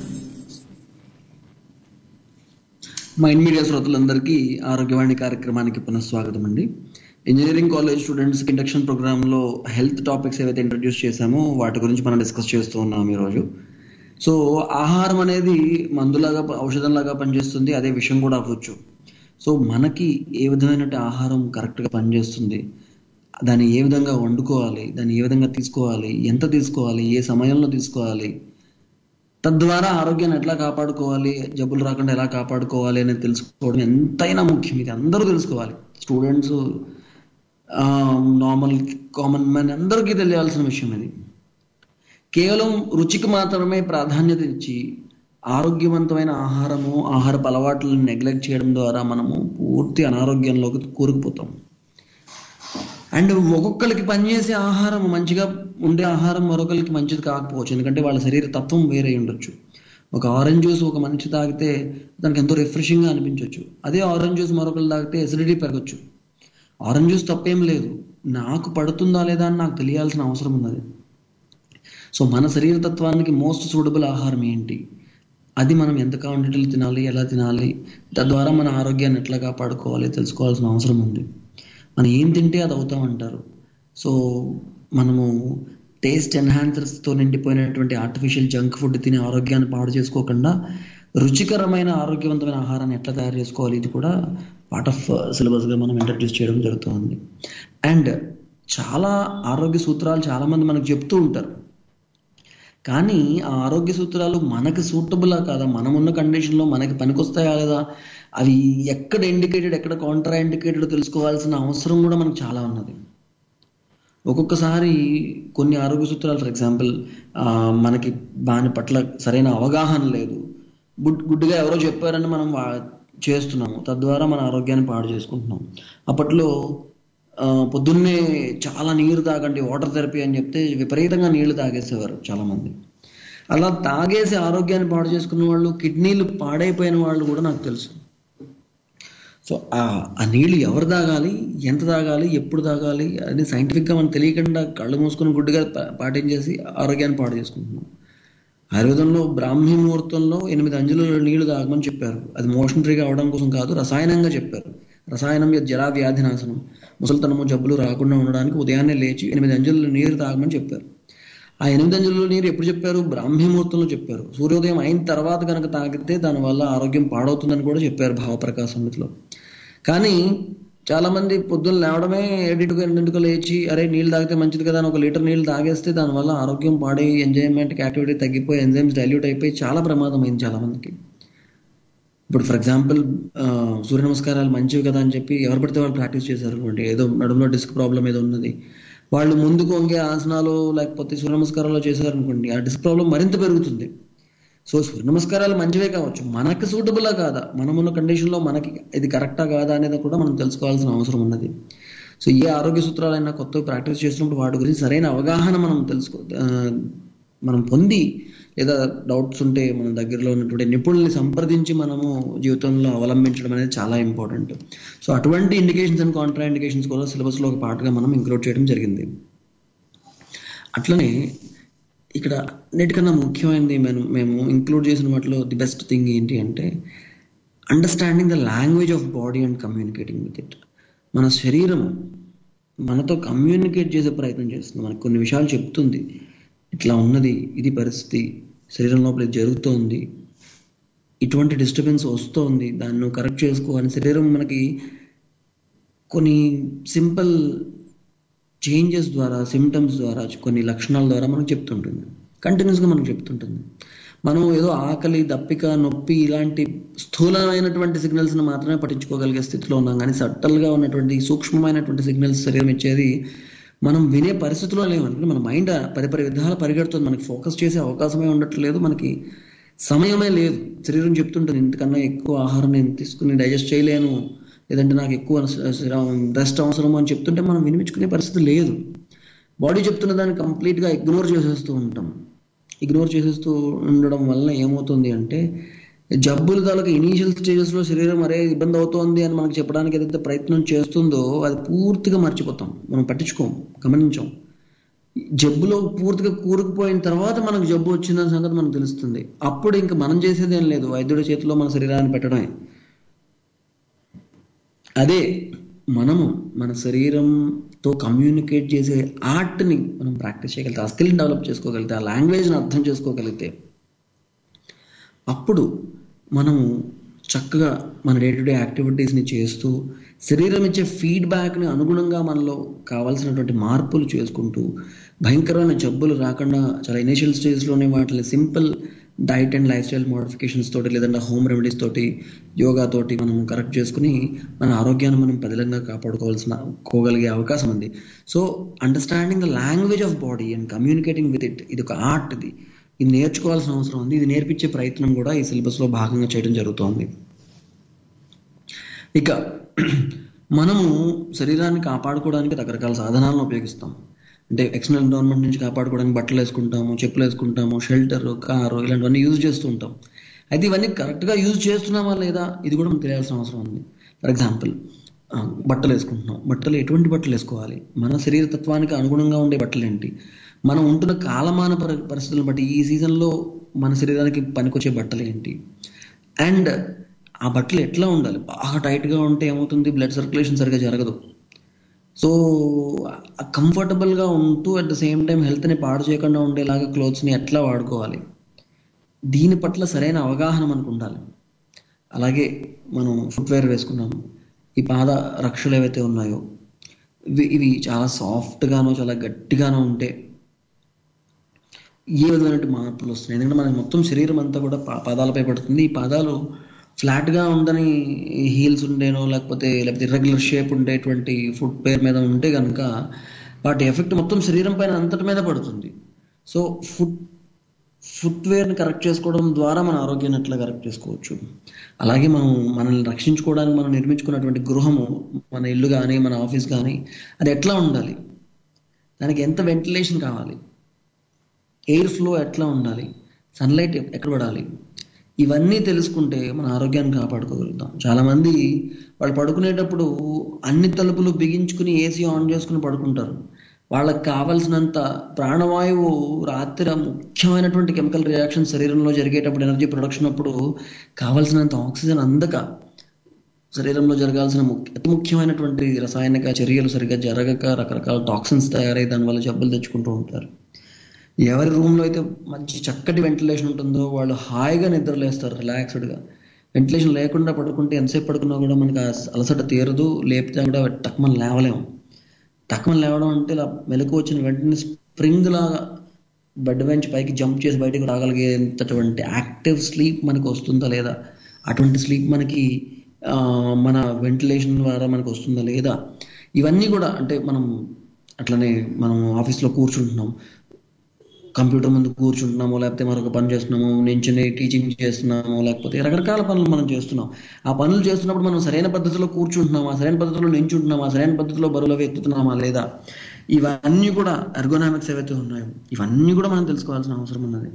మైండ్ మీడియా శ్రోతలందరికీ ఆరోగ్యవాణి కార్యక్రమానికి పునఃస్వాగతం అండి ఇంజనీరింగ్ కాలేజ్ స్టూడెంట్స్ ఇండక్షన్ ప్రోగ్రాంలో హెల్త్ టాపిక్స్ ఏవైతే ఇంట్రడ్యూస్ చేశామో వాటి గురించి మనం డిస్కస్ చేస్తూ ఉన్నాం ఈరోజు సో ఆహారం అనేది మందులాగా ఔషధంలాగా పనిచేస్తుంది అదే విషయం కూడా అవ్వచ్చు సో మనకి ఏ విధమైన ఆహారం కరెక్ట్గా పనిచేస్తుంది దాన్ని ఏ విధంగా వండుకోవాలి దాన్ని ఏ విధంగా తీసుకోవాలి ఎంత తీసుకోవాలి ఏ సమయంలో తీసుకోవాలి తద్వారా ఆరోగ్యాన్ని ఎట్లా కాపాడుకోవాలి జబ్బులు రాకుండా ఎలా కాపాడుకోవాలి అనేది తెలుసుకోవడం ఎంతైనా ముఖ్యం ఇది అందరూ తెలుసుకోవాలి స్టూడెంట్స్ నార్మల్ కామన్ మ్యాన్ అందరికీ తెలియాల్సిన విషయం ఇది కేవలం రుచికి మాత్రమే ప్రాధాన్యత ఇచ్చి ఆరోగ్యవంతమైన ఆహారము ఆహారపు అలవాట్లను నెగ్లెక్ట్ చేయడం ద్వారా మనము పూర్తి అనారోగ్యంలోకి కూరుకుపోతాం అండ్ ఒక్కొక్కరికి పనిచేసే ఆహారం మంచిగా ఉండే ఆహారం మరొకరికి మంచిది కాకపోవచ్చు ఎందుకంటే వాళ్ళ శరీర తత్వం వేరే ఉండొచ్చు ఒక ఆరెంజ్ జ్యూస్ ఒక మనిషి తాగితే దానికి ఎంతో రిఫ్రెషింగ్గా అనిపించవచ్చు అదే ఆరెంజ్ జ్యూస్ మరొకరు తాగితే ఎసిడిటీ పెరగచ్చు ఆరెంజ్ జ్యూస్ తప్పేం లేదు నాకు పడుతుందా లేదా అని నాకు తెలియాల్సిన అవసరం ఉన్నది సో మన శరీర తత్వానికి మోస్ట్ సూటబుల్ ఆహారం ఏంటి అది మనం ఎంత క్వాంటిటీలు తినాలి ఎలా తినాలి తద్వారా మన ఆరోగ్యాన్ని ఎట్లా కాపాడుకోవాలి తెలుసుకోవాల్సిన అవసరం ఉంది మనం ఏం తింటే అది అవుతామంటారు సో మనము టేస్ట్ ఎన్హాన్సర్స్తో నిండిపోయినటువంటి ఆర్టిఫిషియల్ జంక్ ఫుడ్ తిని ఆరోగ్యాన్ని పాడు చేసుకోకుండా రుచికరమైన ఆరోగ్యవంతమైన ఆహారాన్ని ఎట్లా తయారు చేసుకోవాలి ఇది కూడా పార్ట్ ఆఫ్ సిలబస్గా మనం ఇంట్రడ్యూస్ చేయడం జరుగుతుంది అండ్ చాలా ఆరోగ్య సూత్రాలు చాలామంది మనకు చెప్తూ ఉంటారు కానీ ఆ ఆరోగ్య సూత్రాలు మనకి సూటబులా కాదా మనం ఉన్న కండిషన్లో మనకి పనికొస్తాయా లేదా అవి ఎక్కడ ఇండికేటెడ్ ఎక్కడ కాంట్రా ఇండికేటెడ్ తెలుసుకోవాల్సిన అవసరం కూడా మనకు చాలా ఉన్నది ఒక్కొక్కసారి కొన్ని ఆరోగ్య సూత్రాలు ఫర్ ఎగ్జాంపుల్ మనకి దాని పట్ల సరైన అవగాహన లేదు గుడ్ గుడ్డుగా ఎవరో చెప్పారని మనం వా- చేస్తున్నాము తద్వారా మన ఆరోగ్యాన్ని పాడు చేసుకుంటున్నాం అప్పట్లో ఆ, పొద్దున్నే చాలా నీరు తాగండి వాటర్ థెరపీ అని చెప్తే విపరీతంగా నీళ్లు తాగేసేవారు చాలా మంది అలా తాగేసి ఆరోగ్యాన్ని పాడు చేసుకున్న వాళ్ళు కిడ్నీలు పాడైపోయిన వాళ్ళు కూడా నాకు తెలుసు సో ఆ ఆ నీళ్లు ఎవరు తాగాలి ఎంత తాగాలి ఎప్పుడు తాగాలి అని సైంటిఫిక్గా మనం తెలియకుండా కళ్ళు మూసుకుని గుడ్డుగా పా- పాటించేసి ఆరోగ్యాన్ని పాడు చేసుకుంటున్నాం ఆయుర్వేదంలో బ్రాహ్మీ ముహూర్తంలో ఎనిమిది అంజులు నీళ్లు తాగమని చెప్పారు అది మోషన్ ఫ్రీగా అవడం కోసం కాదు రసాయనంగా చెప్పారు రసాయనం యొక్క జరా వ్యాధి నాశనం ముసలితనము జబ్బులు రాకుండా ఉండడానికి ఉదయాన్నే లేచి ఎనిమిది అంజులు నీరు తాగమని చెప్పారు ఆ ఎనిమిది అంజుల నీరు ఎప్పుడు చెప్పారు బ్రాహ్మీ ముహూర్తంలో చెప్పారు సూర్యోదయం అయిన తర్వాత కనుక తాగితే దానివల్ల ఆరోగ్యం పాడవుతుందని కూడా చెప్పారు భావప్రకాశంలో కానీ చాలా మంది పొద్దున్న లేవడమే ఏడింటికో ఎనిమిదింటికో లేచి అరే నీళ్ళు తాగితే మంచిది కదా అని ఒక లీటర్ నీళ్ళు తాగేస్తే దానివల్ల ఆరోగ్యం పాడై ఎంజాయ్మెంట్ యాక్టివిటీ తగ్గిపోయి ఎంజైమ్స్ డైల్యూట్ అయిపోయి చాలా ప్రమాదం అయింది చాలా మందికి ఇప్పుడు ఫర్ ఎగ్జాంపుల్ సూర్య నమస్కారాలు మంచివి కదా అని చెప్పి ఎవరు పడితే వాళ్ళు ప్రాక్టీస్ చేశారు అనుకోండి ఏదో నడుములో డిస్క్ ప్రాబ్లం ఏదో ఉన్నది వాళ్ళు ముందుకు వంగే ఆసనాలు లేకపోతే సూర్య నమస్కారాలు చేశారు అనుకోండి ఆ డిస్క్ ప్రాబ్లం మరింత పెరుగుతుంది సో సూర్య నమస్కారాలు మంచివే కావచ్చు మనకు సూటబులా కాదా మనమున్న కండిషన్లో మనకి ఇది కరెక్టా కాదా అనేది కూడా మనం తెలుసుకోవాల్సిన అవసరం ఉన్నది సో ఏ ఆరోగ్య సూత్రాలైనా కొత్త ప్రాక్టీస్ చేసినప్పుడు వాటి గురించి సరైన అవగాహన మనం తెలుసుకో ఆ, మనం పొంది లేదా డౌట్స్ ఉంటే మన దగ్గరలో ఉన్నటువంటి నిపుణుల్ని సంప్రదించి మనము జీవితంలో అవలంబించడం అనేది చాలా ఇంపార్టెంట్ సో అటువంటి ఇండికేషన్స్ అండ్ కాంట్రా ఇండికేషన్స్ కూడా సిలబస్లో ఒక పార్ట్గా మనం ఇంక్లూడ్ చేయడం జరిగింది అట్లనే ఇక్కడ అన్నిటికన్నా ముఖ్యమైనది మేము మేము ఇంక్లూడ్ చేసిన వాటిలో ది బెస్ట్ థింగ్ ఏంటి అంటే understanding the language of body and communicating with it మన శరీరం మనతో కమ్యూనికేట్ చేసే ప్రయత్నం చేస్తుంది మనకు కొన్ని విషయాలు చెప్తుంది ఇట్లా ఉన్నది ఇది పరిస్థితి శరీరం లోపల ఇది జరుగుతోంది ఇటువంటి డిస్టర్బెన్స్ వస్తోంది దాన్ని నువ్వు కరెక్ట్ చేసుకో అని శరీరం మనకి కొన్ని సింపుల్ చేంజెస్ ద్వారా సిమ్టమ్స్ ద్వారా కొన్ని లక్షణాల ద్వారా మనకు చెప్తుంటుంది కంటిన్యూస్గా మనకు చెప్తుంటుంది మనం ఏదో ఆకలి దప్పిక నొప్పి ఇలాంటి స్థూలమైనటువంటి సిగ్నల్స్ని మాత్రమే పట్టించుకోగలిగే స్థితిలో ఉన్నాం కానీ సట్టల్గా ఉన్నటువంటి సూక్ష్మమైనటువంటి సిగ్నల్స్ శరీరం ఇచ్చేది మనం వినే పరిస్థితిలో లేవు అనుకుంటే మన మైండ్ పరిపరి విధాలు పరిగెడుతుంది మనకి ఫోకస్ చేసే అవకాశమే ఉండట్లేదు మనకి సమయమే లేదు శరీరం చెప్తుంటుంది ఇంతకన్నా ఎక్కువ ఆహారం నేను తీసుకుని డైజెస్ట్ చేయలేను లేదంటే నాకు ఎక్కువ రెస్ట్ అవసరం అని చెప్తుంటే మనం వినిపించుకునే పరిస్థితి లేదు బాడీ చెప్తున్న దాన్ని కంప్లీట్గా ఇగ్నోర్ చేసేస్తూ ఉంటాం ఇగ్నోర్ చేసేస్తూ ఉండడం వల్ల ఏమవుతుంది అంటే జబ్బుల తాలూకు ఇనీషియల్ స్టేజెస్లో శరీరం అరే ఇబ్బంది అవుతోంది అని మనకు చెప్పడానికి ఏదైతే ప్రయత్నం చేస్తుందో అది పూర్తిగా మర్చిపోతాం మనం పట్టించుకోం గమనించాం జబ్బులో పూర్తిగా కూరుకుపోయిన తర్వాత మనకు జబ్బు వచ్చిందన్న సంగతి మనకు తెలుస్తుంది అప్పుడు ఇంకా మనం చేసేది ఏం లేదు వైద్యుడి చేతిలో మన శరీరాన్ని పెట్టడమే అదే మనము మన శరీరంతో కమ్యూనికేట్ చేసే ఆర్ట్ని మనం ప్రాక్టీస్ చేయగలిగితే ఆ స్కిల్ని డెవలప్ చేసుకోగలిగితే ఆ లాంగ్వేజ్ని అర్థం చేసుకోగలిగితే అప్పుడు మనము చక్కగా మన డే టు డే యాక్టివిటీస్ని చేస్తూ శరీరం ఇచ్చే ఫీడ్బ్యాక్ని అనుగుణంగా మనలో కావాల్సినటువంటి మార్పులు చేసుకుంటూ భయంకరమైన జబ్బులు రాకుండా చాలా ఇనిషియల్ స్టేజ్లోనే వాటిని simple diet and lifestyle modifications తోటి లేదంటే హోమ్ రెమెడీస్ తోటి యోగా తోటి మనం కరెక్ట్ చేసుకుని మన ఆరోగ్యాన్ని మనం పదిలంగా కాపాడుకోవాల్సిన కోగలిగే అవకాశం ఉంది so understanding the language of body and communicating with it ఇది ఒక ఆర్ట్ ఇది ఇది నేర్చుకోవాల్సిన అవసరం ఉంది ఇది నేర్పించే ప్రయత్నం కూడా ఈ సిలబస్లో భాగంగా చేయడం జరుగుతోంది ఇక మనము శరీరాన్ని కాపాడుకోవడానికి రకరకాల సాధనాలను ఉపయోగిస్తాం అంటే ఎక్స్టర్నల్ ఎన్విరాన్మెంట్ నుంచి కాపాడుకోవడానికి బట్టలు వేసుకుంటాము చెప్పులు వేసుకుంటాము షెల్టర్ కారు ఇలాంటివన్నీ యూజ్ చేస్తూ ఉంటాం అయితే ఇవన్నీ కరెక్ట్గా యూజ్ చేస్తున్నామా లేదా ఇది కూడా మనకు తెలియాల్సిన అవసరం ఉంది ఫర్ ఎగ్జాంపుల్ బట్టలు వేసుకుంటున్నాం బట్టలు ఎటువంటి బట్టలు వేసుకోవాలి మన శరీర తత్వానికి అనుగుణంగా ఉండే బట్టలు ఏంటి మనం ఉంటున్న కాలమాన పరి పరిస్థితులను బట్టి ఈ సీజన్లో మన శరీరానికి పనికొచ్చే బట్టలు ఏంటి అండ్ ఆ బట్టలు ఎట్లా ఉండాలి బాగా టైట్గా ఉంటే ఏమవుతుంది బ్లడ్ సర్క్యులేషన్ సరిగా జరగదు సో కంఫర్టబుల్గా ఉంటూ అట్ ద సేమ్ టైం హెల్త్ని పాడు చేయకుండా ఉండేలాగా క్లోత్స్ని ఎట్లా వాడుకోవాలి దీని పట్ల సరైన అవగాహన మనకు ఉండాలి అలాగే మనం ఫుట్వేర్ వేసుకున్నాము ఈ పాద రక్షలు ఏవైతే ఉన్నాయో ఇవి ఇవి చాలా సాఫ్ట్గానో చాలా గట్టిగానో ఉంటే ఏ విధమైన మార్పులు వస్తున్నాయి ఎందుకంటే మన మొత్తం శరీరం అంతా కూడా పా- పాదాలపై పడుతుంది ఈ పాదాలు ఫ్లాట్గా ఉందని హీల్స్ ఉండేనో లేకపోతే లేకపోతే ఇర్రెగ్యులర్ షేప్ ఉండేటువంటి ఫుట్ పేర్ మీద ఉంటే కనుక వాటి ఎఫెక్ట్ మొత్తం శరీరం పైన అంతటి మీద పడుతుంది సో ఫుట్ ఫుట్వేర్ని కరెక్ట్ చేసుకోవడం ద్వారా మన ఆరోగ్యాన్ని ఎట్లా కరెక్ట్ చేసుకోవచ్చు అలాగే మనం మనల్ని రక్షించుకోవడానికి మనం నిర్మించుకున్నటువంటి గృహము మన ఇల్లు కానీ మన ఆఫీస్ కానీ అది ఎట్లా ఉండాలి దానికి ఎంత వెంటిలేషన్ కావాలి ఎయిర్ ఫ్లో ఎట్లా ఉండాలి సన్లైట్ ఎక్కడ పడాలి ఇవన్నీ తెలుసుకుంటే మన ఆరోగ్యాన్ని కాపాడుకోగలుగుతాం చాలామంది వాళ్ళు పడుకునేటప్పుడు అన్ని తలుపులు బిగించుకుని ఏసీ ఆన్ చేసుకుని పడుకుంటారు వాళ్ళకి కావలసినంత ప్రాణవాయువు రాత్రి ముఖ్యమైనటువంటి కెమికల్ రియాక్షన్ శరీరంలో జరిగేటప్పుడు ఎనర్జీ ప్రొడక్షన్ అప్పుడు కావలసినంత ఆక్సిజన్ అందక శరీరంలో జరగాల్సిన ముఖ్య అతి ముఖ్యమైనటువంటి రసాయనిక చర్యలు సరిగ్గా జరగక రకరకాల టాక్సిన్స్ తయారై దానివల్ల జబ్బులు తెచ్చుకుంటూ ఉంటారు ఎవరి రూమ్లో అయితే మంచి చక్కటి వెంటిలేషన్ ఉంటుందో వాళ్ళు హాయిగా నిద్రలేస్తారు రిలాక్స్డ్గా వెంటిలేషన్ లేకుండా పడుకుంటే ఎంతసేపు పడుకున్నా కూడా మనకు ఆ అలసట తీరదు లేపితే కూడా టక్మని లేవలేము టక్మని లేవడం అంటే ఇలా మెలకు వచ్చిన వెంటనే స్ప్రింగ్ లాగా బెడ్ బెంచ్ పైకి జంప్ చేసి బయటకు రాగలిగేంతటువంటి యాక్టివ్ స్లీప్ మనకు వస్తుందా లేదా అటువంటి స్లీప్ మనకి ఆ, మన వెంటిలేషన్ ద్వారా మనకు వస్తుందా లేదా ఇవన్నీ కూడా అంటే మనం అట్లనే మనం ఆఫీస్లో కూర్చుంటున్నాం కంప్యూటర్ ముందు కూర్చుంటున్నాము లేకపోతే మరొక పని చేస్తున్నాము నించుని టీచింగ్ చేస్తున్నాము లేకపోతే రకరకాల పనులు మనం చేస్తున్నాం ఆ పనులు చేస్తున్నప్పుడు మనం సరైన పద్ధతిలో కూర్చుంటున్నామా సరైన పద్ధతిలో నించుంటున్నామా సరైన పద్ధతిలో బరువులు అవి ఎత్తుతున్నామా లేదా ఇవన్నీ కూడా ఎర్గోనామిక్స్ ఏవైతే ఉన్నాయో ఇవన్నీ కూడా మనం తెలుసుకోవాల్సిన అవసరం ఉన్నది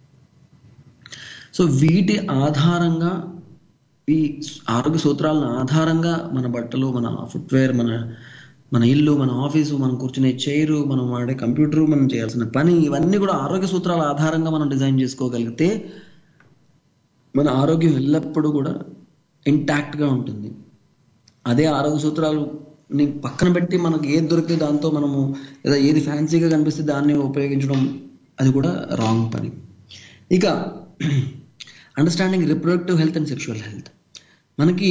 సో వీటి ఆధారంగా ఈ ఆరోగ్య సూత్రాలను ఆధారంగా మన బట్టలు మన ఫుట్వేర్ మన మన ఇల్లు మన ఆఫీసు మనం కూర్చునే చైరు మనం వాడే కంప్యూటర్ మనం చేయాల్సిన పని ఇవన్నీ కూడా ఆరోగ్య సూత్రాల ఆధారంగా మనం డిజైన్ చేసుకోగలిగితే మన ఆరోగ్యం ఎల్లప్పుడూ కూడా ఇంటాక్ట్గా ఉంటుంది అదే ఆరోగ్య సూత్రాలు ని పక్కన పెట్టి మనకు ఏది దొరికితే దాంతో మనము లేదా ఏది ఫ్యాన్సీగా కనిపిస్తే దాన్ని ఉపయోగించడం అది కూడా రాంగ్ పని ఇక understanding reproductive health and sexual health మనకి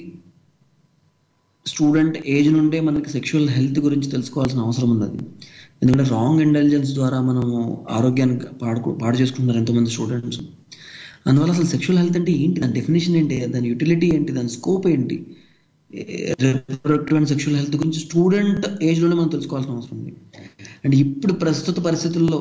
స్టూడెంట్ ఏజ్ నుండే మనకి సెక్షువల్ హెల్త్ గురించి తెలుసుకోవాల్సిన అవసరం ఉన్నది ఎందుకంటే రాంగ్ ఇంటెలిజెన్స్ ద్వారా మనము ఆరోగ్యాన్ని పాడు పాడు చేసుకుంటున్నారు ఎంతోమంది స్టూడెంట్స్ అందువల్ల అసలు సెక్షువల్ హెల్త్ అంటే ఏంటి దాని డెఫినేషన్ ఏంటి దాని యూటిలిటీ ఏంటి దాని స్కోప్ ఏంటి రిప్రొడక్టివ్ అండ్ సెక్షువల్ హెల్త్ గురించి స్టూడెంట్ ఏజ్లోనే మనం తెలుసుకోవాల్సిన అవసరం ఉంది అండ్ ఇప్పుడు ప్రస్తుత పరిస్థితుల్లో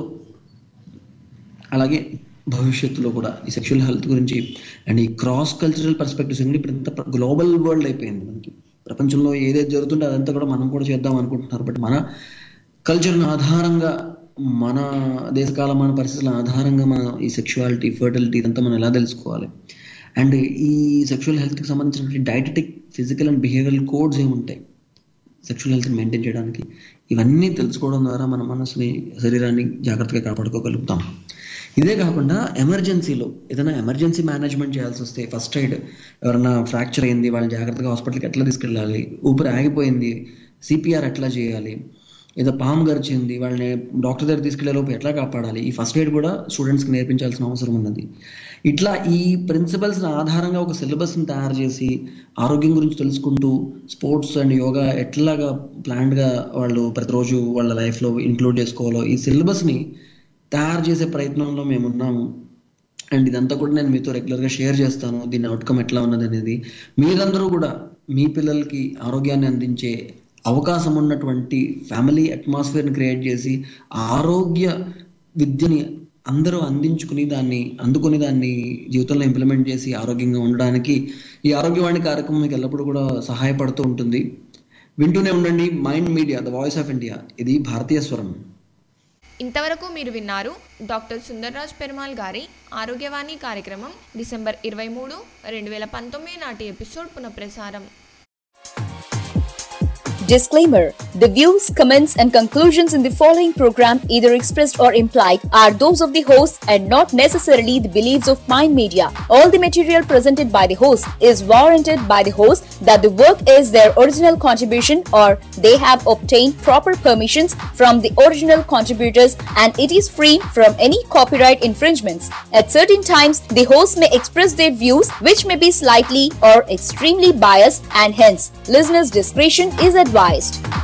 అలాగే భవిష్యత్తులో కూడా ఈ సెక్షువల్ హెల్త్ గురించి అండ్ ఈ క్రాస్ కల్చరల్ పర్స్పెక్టివ్స్ ఎందుకంటే ఇప్పుడు ఇంత గ్లోబల్ వరల్డ్ అయిపోయింది మనకి ప్రపంచంలో ఏదైతే జరుగుతుందో అదంతా కూడా మనం కూడా చేద్దాం అనుకుంటున్నారు బట్ మన కల్చర్ని ఆధారంగా మన దేశకాలమాన పరిస్థితుల ఆధారంగా మన ఈ సెక్షువాలిటీ ఫర్టిలిటీ ఇదంతా మనం ఎలా తెలుసుకోవాలి అండ్ ఈ సెక్షువల్ హెల్త్కి సంబంధించినటువంటి dietetic physical and behavioural codes ఏముంటాయి సెక్షువల్ హెల్త్ని మెయింటైన్ చేయడానికి ఇవన్నీ తెలుసుకోవడం ద్వారా మన మనసుని శరీరాన్ని జాగ్రత్తగా కాపాడుకోగలుగుతాం ఇదే కాకుండా ఎమర్జెన్సీలో ఏదైనా ఎమర్జెన్సీ మేనేజ్మెంట్ చేయాల్సి వస్తే ఫస్ట్ ఎయిడ్ ఎవరైనా ఫ్రాక్చర్ అయింది వాళ్ళని జాగ్రత్తగా హాస్పిటల్కి ఎట్లా తీసుకెళ్ళాలి ఊపిరి ఆగిపోయింది సిపిఆర్ ఎట్లా చేయాలి ఏదో పాము గరిచింది వాళ్ళని డాక్టర్ దగ్గర తీసుకెళ్లే లోపు ఎట్లా కాపాడాలి ఈ ఫస్ట్ ఎయిడ్ కూడా స్టూడెంట్స్కి నేర్పించాల్సిన అవసరం ఉన్నది ఇట్లా ఈ ప్రిన్సిపల్స్ని ఆధారంగా ఒక సిలబస్ని తయారు చేసి ఆరోగ్యం గురించి తెలుసుకుంటూ స్పోర్ట్స్ అండ్ యోగా ఎట్లాగా ప్లాన్డ్గా వాళ్ళు ప్రతిరోజు వాళ్ళ లైఫ్లో ఇంక్లూడ్ చేసుకోవాలో ఈ సిలబస్ని తయారు చేసే ప్రయత్నంలో మేము ఉన్నాము అండ్ ఇదంతా కూడా నేను మీతో రెగ్యులర్గా షేర్ చేస్తాను దీని అవుట్కమ్ ఎట్లా ఉన్నది అనేది మీరందరూ కూడా మీ పిల్లలకి ఆరోగ్యాన్ని అందించే అవకాశం ఉన్నటువంటి ఫ్యామిలీ అట్మాస్ఫియర్ని క్రియేట్ చేసి ఆరోగ్య విద్యని అందరూ అందించుకుని దాన్ని అందుకుని దాన్ని జీవితంలో ఇంప్లిమెంట్ చేసి ఆరోగ్యంగా ఉండడానికి ఈ ఆరోగ్యవాణి కార్యక్రమం మీకు ఎల్లప్పుడూ కూడా సహాయపడుతూ ఉంటుంది వింటూనే ఉండండి mind media the voice of India ఇది భారతీయ స్వరం ఇంతవరకు మీరు విన్నారు డాక్టర్ సుందర్రాజ్ పెరుమాల్ గారి ఆరోగ్యవాణి కార్యక్రమం డిసెంబర్ ఇరవై మూడు రెండు వేల పంతొమ్మిది నాటి ఎపిసోడ్ పునఃప్రసారం Disclaimer The views, comments, and conclusions in the following program, either expressed or implied, are those of the host and not necessarily the beliefs of Mind Media. All the material presented by the host is warranted by the host that the work is their original contribution or they have obtained proper permissions from the original contributors and it is free from any copyright infringements. At certain times, the host may express their views which may be slightly or extremely biased and hence listeners' discretion is advised.